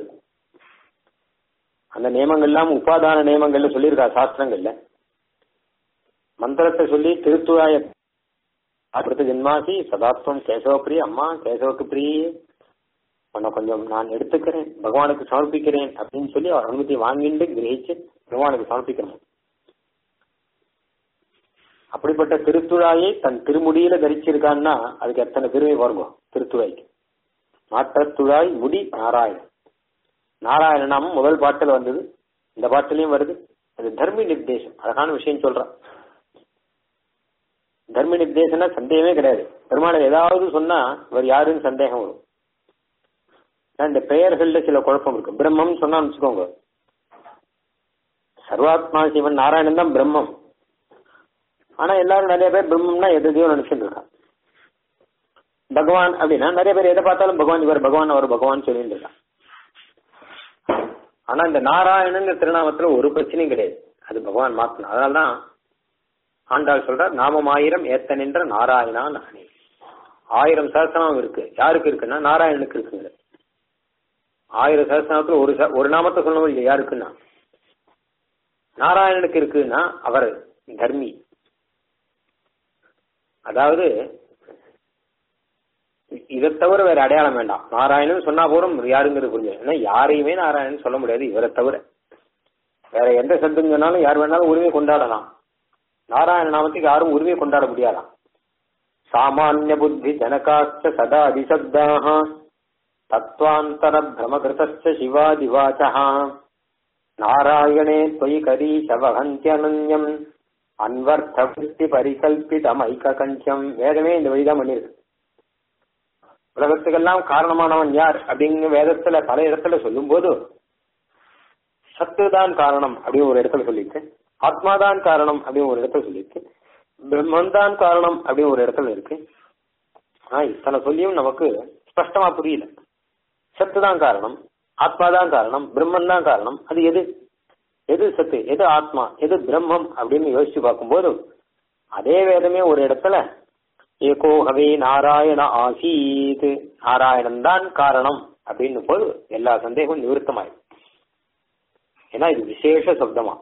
அந்த நியமங்கள்லாம் உபாதான நியமங்கள்ல சொல்லியிருக்கா சாஸ்திரங்கள்ல மந்திரத்தை சொல்லி திருத்துழாய அடுத்த ஜென்மாசி சதாத்வம் கேசவ அம்மா கேசவக்கு பிரியே உன்னை கொஞ்சம் நான் எடுத்துக்கிறேன் பகவானுக்கு சமர்ப்பிக்கிறேன் அப்படின்னு சொல்லி அவர் அனுமதி வாங்கிட்டு கிரகிச்சு பகவானுக்கு சமர்ப்பிக்கணும் அப்படிப்பட்ட திருத்துழாயை தன் திருமுடியில தரிச்சிருக்கான்னா அதுக்கு எத்தனை பெருமை பாருங்க திருத்துழாய்க்கு நாட்டத்துழாய் முடி நாராயணன் நாராயண நாமம் முதல் பாட்டுல வந்தது இந்த பாட்டுலயும் வருது அது தர்மி நிர்தேசம் அழகான விஷயம் சொல்றான் தர்ம நிர்தேசம்னா சந்தேகமே கிடையாது பெருமாளை ஏதாவது சொன்னா இவர் யாருன்னு சந்தேகம் வரும் இந்த பெயர்கள்ல சில குழப்பம் இருக்கு பிரம்மம் சொன்னா வச்சுக்கோங்க சர்வாத்மா சிவன் நாராயணன் தான் பிரம்மம் ஆனா எல்லாரும் நிறைய பேர் பிரம்மம்னா எதையோ நினைச்சுட்டு இருக்கான் பகவான் அப்படின்னா நிறைய பேர் எதை பார்த்தாலும் பகவான் இவர் பகவான் அவர் பகவான் சொல்லிட்டு இருக்கான் ஆனா இந்த நாராயணன் திருநாமத்துல ஒரு பிரச்சனையும் கிடையாது அது பகவான் மாத்தணும் அதனால்தான் ஆண்டாள் சொல்றார் நாமம் ஆயிரம் ஏத்த நின்ற நாராயணா நானே ஆயிரம் சகசநாமம் இருக்கு யாருக்கு இருக்குன்னா நாராயணனுக்கு இருக்குங்க ஆயிரம் சகசநாமத்துல ஒரு ஒரு நாமத்தை சொல்லணும் இல்லையா யாருக்குன்னா நாராயணனுக்கு இருக்குன்னா அவர் தர்மி அதாவது இதை தவிர வேற அடையாளம் வேண்டாம் நாராயணன் சொன்னா போறோம் யாருங்கிறது புரிஞ்சு ஏன்னா யாரையுமே நாராயணன் சொல்ல முடியாது இவரை தவிர வேற எந்த சப்தம் சொன்னாலும் யார் வேணாலும் உரிமை கொண்டாடலாம் நாராயண நாமத்துக்கு யாரும் உரிமை கொண்டாட முடியாதாம் சாமானிய புத்தி ஜனகாச்ச சதா அதிசப்தாக தத்வாந்தர பிரமகிருத்த சிவாதிவாச்ச நாராயணே தொயி கரீஷவகந்தியனன்யம் அன்வர்த்த புத்தி பரிகல்பிதம் ஐக்ககண்டியம் வேதமே இந்த வழிதான் பண்ணிருக்கு உலகத்துக்கெல்லாம் காரணமானவன் யார் அப்படிங்கிற வேதத்துல பல இடத்துல சொல்லும் போது சத்துதான் காரணம் அப்படின்னு ஒரு இடத்துல சொல்லிட்டு ஆத்மாதான் காரணம் அப்படின்னு ஒரு இடத்துல சொல்லியிருக்கு பிரம்மன் தான் காரணம் அப்படின்னு ஒரு இடத்துல இருக்கு ஆனா இத்தனை சொல்லியும் நமக்கு ஸ்பஷ்டமா புரியல சத்து தான் காரணம் ஆத்மா தான் காரணம் பிரம்மன் தான் காரணம் அது எது எது சத்து எது ஆத்மா எது பிரம்மம் அப்படின்னு யோசிச்சு பார்க்கும்போது அதே வேதமே ஒரு இடத்துல ஏகோகவே நாராயண ஆசீத் நாராயணன் தான் காரணம் அப்படின்னு போது எல்லா சந்தேகமும் நிவர்த்தமாயிடும் ஏன்னா இது விசேஷ சப்தமா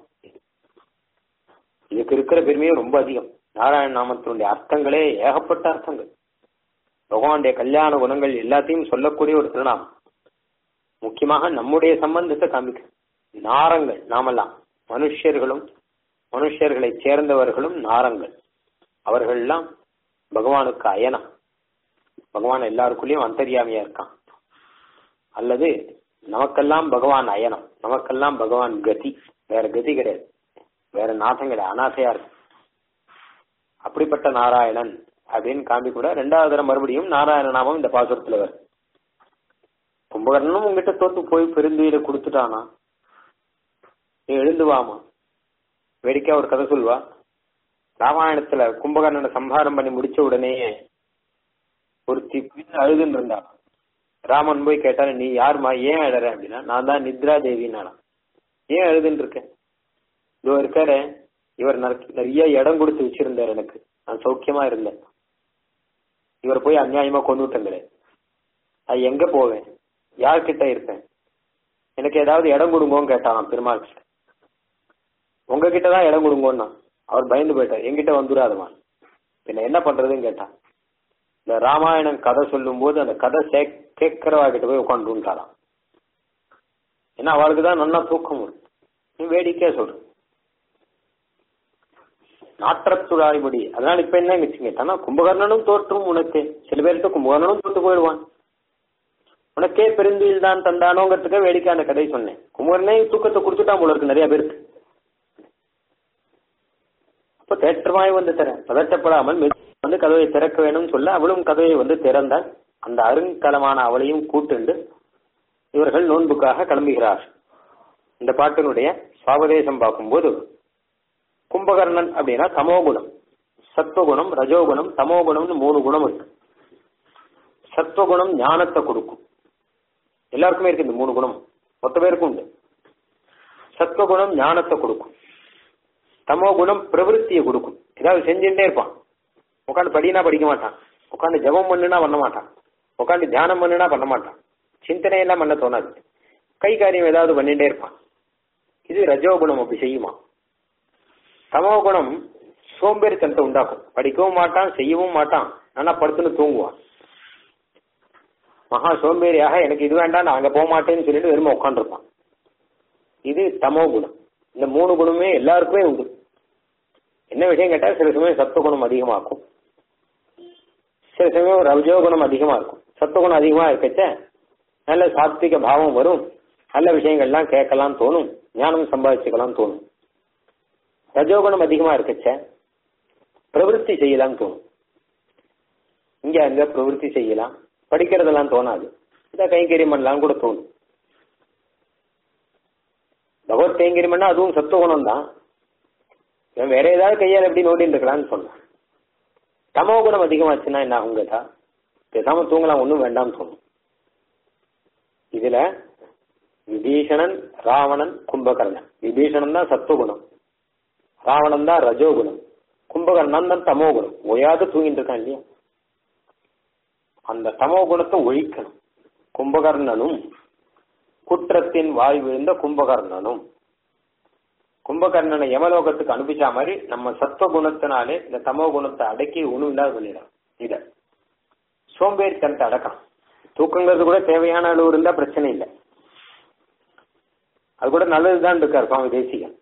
இதுக்கு இருக்கிற பெருமையும் ரொம்ப அதிகம் நாராயண நாமத்தினுடைய அர்த்தங்களே ஏகப்பட்ட அர்த்தங்கள் பகவானுடைய கல்யாண குணங்கள் எல்லாத்தையும் சொல்லக்கூடிய ஒரு திருநாமம் முக்கியமாக நம்முடைய சம்பந்தத்தை காமிக்க நாரங்கள் நாமெல்லாம் மனுஷர்களும் மனுஷர்களை சேர்ந்தவர்களும் நாரங்கள் அவர்கள்லாம் பகவானுக்கு அயனம் பகவான் எல்லாருக்குள்ளேயும் அந்தரியாமையா இருக்கான் அல்லது நமக்கெல்லாம் பகவான் அயனம் நமக்கெல்லாம் பகவான் கதி வேற கதி கிடையாது வேற நாசம் கிடையாது அனாசையா இருக்கு அப்படிப்பட்ட நாராயணன் அப்படின்னு காமி கூட ரெண்டாவது தடவை மறுபடியும் நாராயண நாமம் இந்த பாசுரத்துல வருது கும்பகர்ணனும் உங்ககிட்ட தோத்து போய் பெருந்துயில கொடுத்துட்டானா நீ எழுந்து வாமா வேடிக்கையா ஒரு கதை சொல்வா ராமாயணத்துல கும்பகர்ணனை சம்ஹாரம் பண்ணி முடிச்ச உடனேயே ஒரு அழுதுன்னு இருந்தா ராமன் போய் கேட்டாரு நீ யாருமா ஏன் அழற அப்படின்னா நான் தான் நித்ரா தேவினாலாம் ஏன் எழுதுன்னு இருக்கேன் இதோ இருக்காரு இவர் நிறைய இடம் கொடுத்து வச்சிருந்தார் எனக்கு நான் சௌக்கியமா இருந்தேன் இவர் போய் அநியாயமா கொண்டு விட்டங்களே நான் எங்க போவேன் யார்கிட்ட இருப்பேன் எனக்கு ஏதாவது இடம் கொடுங்கோன்னு கேட்டான் பெருமாள் கிட்ட உங்ககிட்ட தான் இடம் கொடுங்கோன்னா அவர் பயந்து போயிட்டார் என்கிட்ட வந்துடாதமா பின்ன என்ன பண்றதுன்னு கேட்டான் இந்த ராமாயணம் கதை சொல்லும் போது அந்த கதை சே கேட்கிறவா கிட்ட போய் உட்காந்துட்டாராம் ஏன்னா அவளுக்கு தான் நல்லா தூக்கம் வரும் நீ வேடிக்கையா சொல்ற நாற்றத்துழாய்படி அதனால இப்ப என்ன வச்சுங்க தானா கும்பகர்ணனும் தோற்றும் உனக்கு சில பேர்கிட்ட கும்பகர்ணனும் தோத்து போயிடுவான் உனக்கே பெருந்தில் தான் தந்தானோங்கிறதுக்கே வேடிக்கையான கதை சொன்னேன் கும்பகர்ணே தூக்கத்தை கொடுத்துட்டான் போல இருக்கு நிறைய பேருக்கு அப்ப தேற்றமாய் வந்து தர பதட்டப்படாமல் மெது வந்து கதவை திறக்க வேணும்னு சொல்ல அவளும் கதவை வந்து திறந்தாள் அந்த அருங்கலமான அவளையும் கூட்டுண்டு இவர்கள் நோன்புக்காக கிளம்புகிறார் இந்த பாட்டினுடைய சாவதேசம் பார்க்கும்போது கும்பகர்ணன் அப்படின்னா தமோகுணம் சத்துவகுணம் ரஜோகுணம் தமோகுணம்னு மூணு குணம் இருக்கு சத்துவகுணம் ஞானத்தை கொடுக்கும் எல்லாருக்குமே இருக்கு இந்த மூணு குணம் மொத்த பேருக்கும் உண்டு சத்துவகுணம் ஞானத்தை கொடுக்கும் தமோ குணம் பிரவருத்தியை கொடுக்கும் ஏதாவது செஞ்சுட்டே இருப்பான் உட்காந்து படினா படிக்க மாட்டான் உட்காந்து ஜபம் பண்ணுனா பண்ண மாட்டான் உட்காந்து தியானம் பண்ணுனா பண்ண மாட்டான் சிந்தனை எல்லாம் பண்ண தோணாது கை காரியம் ஏதாவது பண்ணிட்டே இருப்பான் இது ரஜோகுணம் அப்படி செய்யுமா தமோ குணம் சோம்பேறித்தனத்தை உண்டாக்கும் படிக்கவும் மாட்டான் செய்யவும் மாட்டான் ஆனா படுத்துன்னு தூங்குவான் மகா சோம்பேறியாக எனக்கு இது வேண்டாம் நான் அங்க போக மாட்டேன்னு சொல்லிட்டு வெறுமை உட்காந்துருப்பான் இது தமோ குணம் இந்த மூணு குணமே எல்லாருக்குமே உண்டு என்ன விஷயம் கேட்டா சில சமயம் சத்துவகுணம் அதிகமாக்கும் சில சமயம் ரஜோகுணம் அதிகமா இருக்கும் சத்துவகுணம் அதிகமா இருக்கச்ச நல்ல சாத்விக பாவம் வரும் நல்ல விஷயங்கள்லாம் கேட்கலாம் தோணும் ஞானம் சம்பாதிச்சுக்கலாம் தோணும் ரஜோகுணம் அதிகமா இருக்கச்ச பிரவருத்தி செய்யலாம் தோணும் இங்க அங்க பிரவருத்தி செய்யலாம் படிக்கிறதெல்லாம் தோணாது இதை கைங்கரியம் பண்ணலாம் கூட தோணும் பகவத் கைங்கரியம் பண்ணா அதுவும் சத்துவகுணம் தான் இவன் வேற ஏதாவது கையால் எப்படி நோண்டின்னு இருக்கலாம்னு சொன்னான் தமோ குணம் அதிகமாச்சுன்னா என்ன ஆகும் கேட்டா பேசாம தூங்கலாம் ஒன்றும் வேண்டாம்னு தோணும் இதுல விபீஷணன் ராவணன் கும்பகர்ணன் விபீஷணன் தான் சத்துவகுணம் ராவணன் தான் ரஜோகுணம் கும்பகர்ணன் தான் தமோ குணம் ஓயாது தூங்கிட்டு இருக்கான் இல்லையா அந்த தமோ குணத்தை ஒழிக்கணும் கும்பகர்ணனும் குற்றத்தின் வாய் விழுந்த கும்பகர்ணனும் கும்பகர்ணனை யமலோகத்துக்கு அனுப்பிச்சா மாதிரி நம்ம சத்துவ குணத்தினாலே இந்த தமோ குணத்தை அடக்கி ஒண்ணும் இல்லாத பண்ணிடலாம் இத சோம்பேறித்தனத்தை அடக்கலாம் தூக்கங்கிறது கூட தேவையான அளவு இருந்தா பிரச்சனை இல்லை அது கூட நல்லதுதான் இருக்கார் சுவாமி தேசிகன்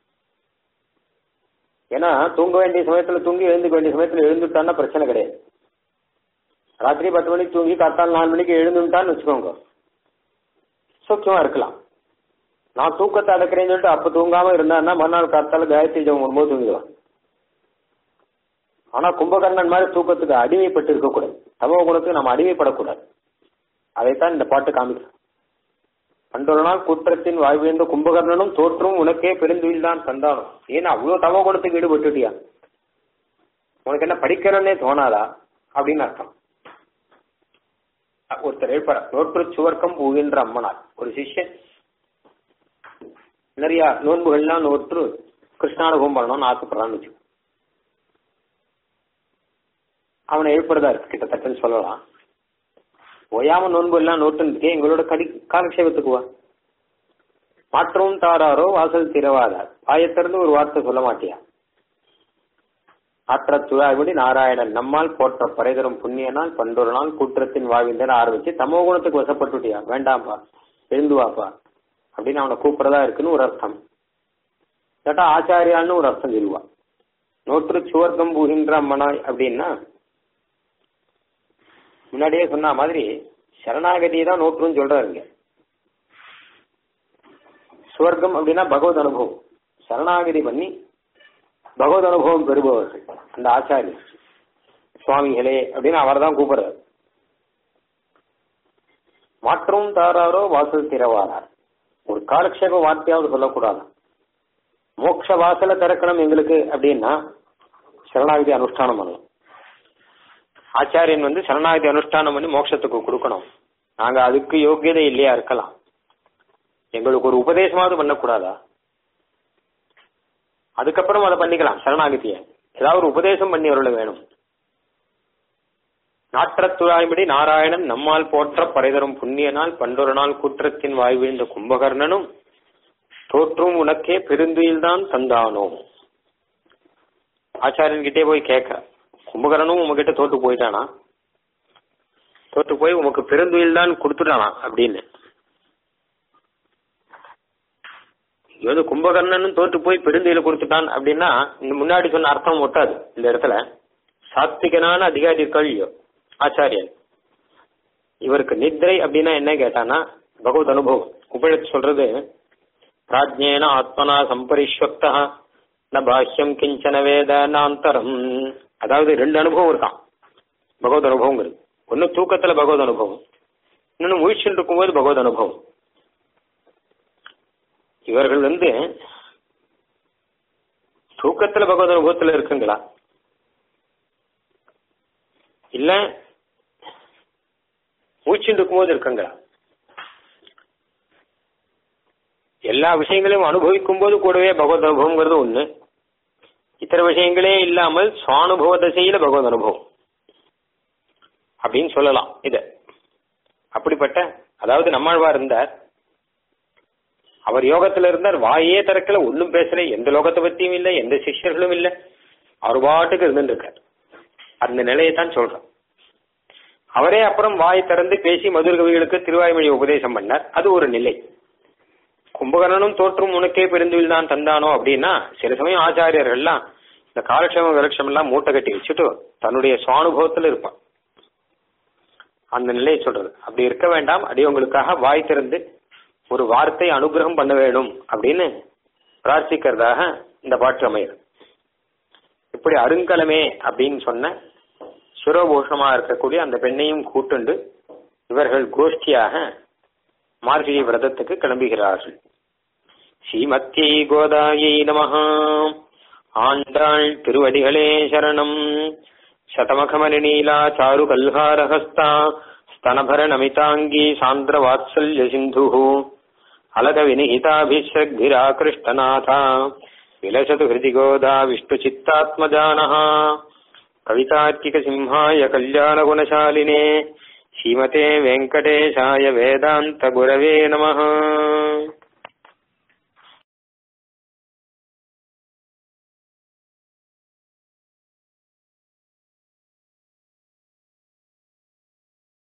ஏன்னா தூங்க வேண்டிய சமயத்துல தூங்கி எழுந்துக்க வேண்டிய சமயத்துல எழுந்துட்டான்னா பிரச்சனை கிடையாது ராத்திரி பத்து மணிக்கு தூங்கி காத்தால் நாலு மணிக்கு எழுந்துட்டான்னு வச்சுக்கோங்க சூட்சமா இருக்கலாம் நான் தூக்கத்தை அடக்கிறேன்னு சொல்லிட்டு அப்ப தூங்காம இருந்தான்னா மறுநாள் காத்தால காயத்ரி ஜபம் வரும்போது தூங்கிடுவான் ஆனா கும்பகர்ணன் மாதிரி தூக்கத்துக்கு அடிமைப்பட்டு இருக்கக்கூடாது தமோ குணத்துக்கு நம்ம அடிமைப்படக்கூடாது அதைத்தான் இந்த பாட்டு காமிக்கும் பண்டொரு நாள் குற்றத்தின் வாழ்விழந்த கும்பகர்ணனும் தோற்றும் உனக்கே பெருந்துயில் தான் தந்தானும் ஏன்னா அவ்வளவு தமோ குணத்துக்கு ஈடுபட்டுட்டியா உனக்கு என்ன படிக்கணும்னே தோணாதா அப்படின்னு அர்த்தம் ஒருத்தர் எழுப்பார் நோற்று சுவர்க்கம் பூகின்ற அம்மனார் ஒரு சிஷ்யன் நிறைய நோன்புகள்லாம் நோற்று கிருஷ்ணானுபவம் பண்ணணும்னு ஆசைப்படுறான்னு வச்சு அவனை எழுப்புறதா இருக்கு கிட்டத்தட்டன்னு சொல்லலாம் ஓயாம நோன்பு எல்லாம் நோட்டுன்னு எங்களோட கடி காலக்ஷேபத்துக்கு வா மாற்றவும் தாராரோ வாசல் திறவாதார் வாயத்திறந்து ஒரு வார்த்தை சொல்ல மாட்டியா ஆற்ற துழாய்படி நாராயணன் நம்மால் போற்ற பறைதரும் புண்ணியனால் பண்டொரு நாள் குற்றத்தின் வாழ்விந்தன ஆரம்பிச்சு தமோ குணத்துக்கு வசப்பட்டுட்டியா வேண்டாம்ப்பா எழுந்து வாப்பா அப்படின்னு அவனை கூப்பிடுறதா இருக்குன்னு ஒரு அர்த்தம் கேட்டா ஆச்சாரியான்னு ஒரு அர்த்தம் சொல்லுவான் நோற்று சுவர்க்கம் பூகின்ற அம்மனாய் அப்படின்னா முன்னாடியே சொன்ன மாதிரி சரணாகதியை தான் நோற்றுன்னு சொல்றாருங்க சுவர்க்கம் அப்படின்னா பகவத் அனுபவம் சரணாகதி பண்ணி பகவத் அனுபவம் பெறுபவர்கள் அந்த ஆச்சாரியர் சுவாமிகளே அப்படின்னு அவர் தான் கூப்பிடுறாரு மாற்றம் தாராரோ வாசல் திறவாரார் ஒரு காலக்ஷேப வார்த்தையாவது சொல்லக்கூடாது மோட்ச வாசல திறக்கணும் எங்களுக்கு அப்படின்னா சரணாகதி அனுஷ்டானம் பண்ணலாம் ஆச்சாரியன் வந்து சரணாகதி அனுஷ்டானம் பண்ணி மோட்சத்துக்கு கொடுக்கணும் நாங்க அதுக்கு யோக்கியதை இல்லையா இருக்கலாம் எங்களுக்கு ஒரு உபதேசமாவது பண்ணக்கூடாதா அதுக்கப்புறம் அதை பண்ணிக்கலாம் சரணாகதியை ஏதாவது ஒரு உபதேசம் பண்ணி அருள வேணும் நாற்றத்துழாய்படி நாராயணன் நம்மால் போற்ற பறைதரும் புண்ணிய நாள் பண்டொரு நாள் குற்றத்தின் வாய் வீழ்ந்த கும்பகர்ணனும் தோற்றும் உனக்கே பெருந்துயில்தான் தந்தானோ ஆச்சாரியன் கிட்டே போய் கேட்க கும்பகரனும் உங்ககிட்ட தோத்து போயிட்டானா தோத்து போய் உமக்கு பெருந்துயில் தான் கொடுத்துட்டானா அப்படின்னு இங்க வந்து கும்பகர்ணனும் தோத்து போய் பெருந்துயில கொடுத்துட்டான் அப்படின்னா இந்த முன்னாடி சொன்ன அர்த்தம் ஒட்டாது இந்த இடத்துல சாத்விகனான அதிகாரிகள் ஆச்சாரியன் இவருக்கு நித்ரை அப்படின்னா என்ன கேட்டானா பகவத் அனுபவம் உபனிஷத் சொல்றது பிராஜ்யேன ஆத்மனா சம்பரிஷ்வக்தா ந பாஹ்யம் கிஞ்சன வேத நாந்தரம் அதாவது ரெண்டு அனுபவம் இருக்கான் பகவத் அனுபவங்கிறது ஒன்னு தூக்கத்துல பகவத் அனுபவம் இன்னொன்னு முயற்சியில் இருக்கும்போது பகவத் அனுபவம் இவர்கள் வந்து தூக்கத்துல பகவத் அனுபவத்துல இருக்குங்களா இல்ல மூச்சில் இருக்கும்போது இருக்குங்களா எல்லா விஷயங்களையும் அனுபவிக்கும் போது கூடவே பகவத் அனுபவங்கிறது ஒண்ணு இத்தர விஷயங்களே இல்லாமல் சுவானுபவ தசையில பகவத் அனுபவம் அப்படின்னு சொல்லலாம் இத அப்படிப்பட்ட அதாவது நம்மாழ்வார் இருந்தார் அவர் யோகத்துல இருந்தார் வாயே திறக்கல ஒன்னும் பேசல எந்த லோகத்தை பத்தியும் இல்ல எந்த சிஷ்யர்களும் இல்ல அவர் பாட்டுக்கு இருந்துட்டு இருக்கார் அந்த நிலையை தான் சொல்றோம் அவரே அப்புறம் வாய் திறந்து பேசி மதுர கவிகளுக்கு திருவாய்மொழி உபதேசம் பண்ணார் அது ஒரு நிலை கும்பகர்ணனும் தோற்றும் உனக்கே பெருந்துவில் தான் தந்தானோ அப்படின்னா சில சமயம் ஆச்சாரியர்கள்லாம் இந்த காலக்ஷேம விலட்சம் எல்லாம் மூட்டை கட்டி வச்சுட்டு தன்னுடைய சுவானுபவத்துல இருப்பான் அந்த நிலையை சொல்றது அப்படி இருக்க வேண்டாம் அடியவங்களுக்காக வாய் திறந்து ஒரு வார்த்தை அனுகிரகம் பண்ண வேணும் அப்படின்னு பிரார்த்திக்கிறதாக இந்த பாட்டு அமையுது இப்படி அருங்கலமே அப்படின்னு சொன்ன சிரோபூஷமா இருக்கக்கூடிய அந்த பெண்ணையும் கூட்டுண்டு இவர்கள் கோஷ்டியாக மார்கழி விரதத்துக்கு கிளம்புகிறார்கள் ஸ்ரீமத்தியை கோதாயை நமஹ ஆண்டாள் திருவடிகளே சரணம் சதமகமணி நீலா சாரு கல்ஹாரஹஸ்தா स्तनभर नमिताङ्गी सान्द्र वात्सल्य सिन्धुः अलग विनिहिताभिश्रग्भिराकृष्टनाथा विलसतु हृदि गोदा विष्णुचित्तात्मजानः कवितार्किकसिंहाय कल्याणगुणशालिने श्रीमते वेङ्कटेशाय वेदान्तगुरवे नमः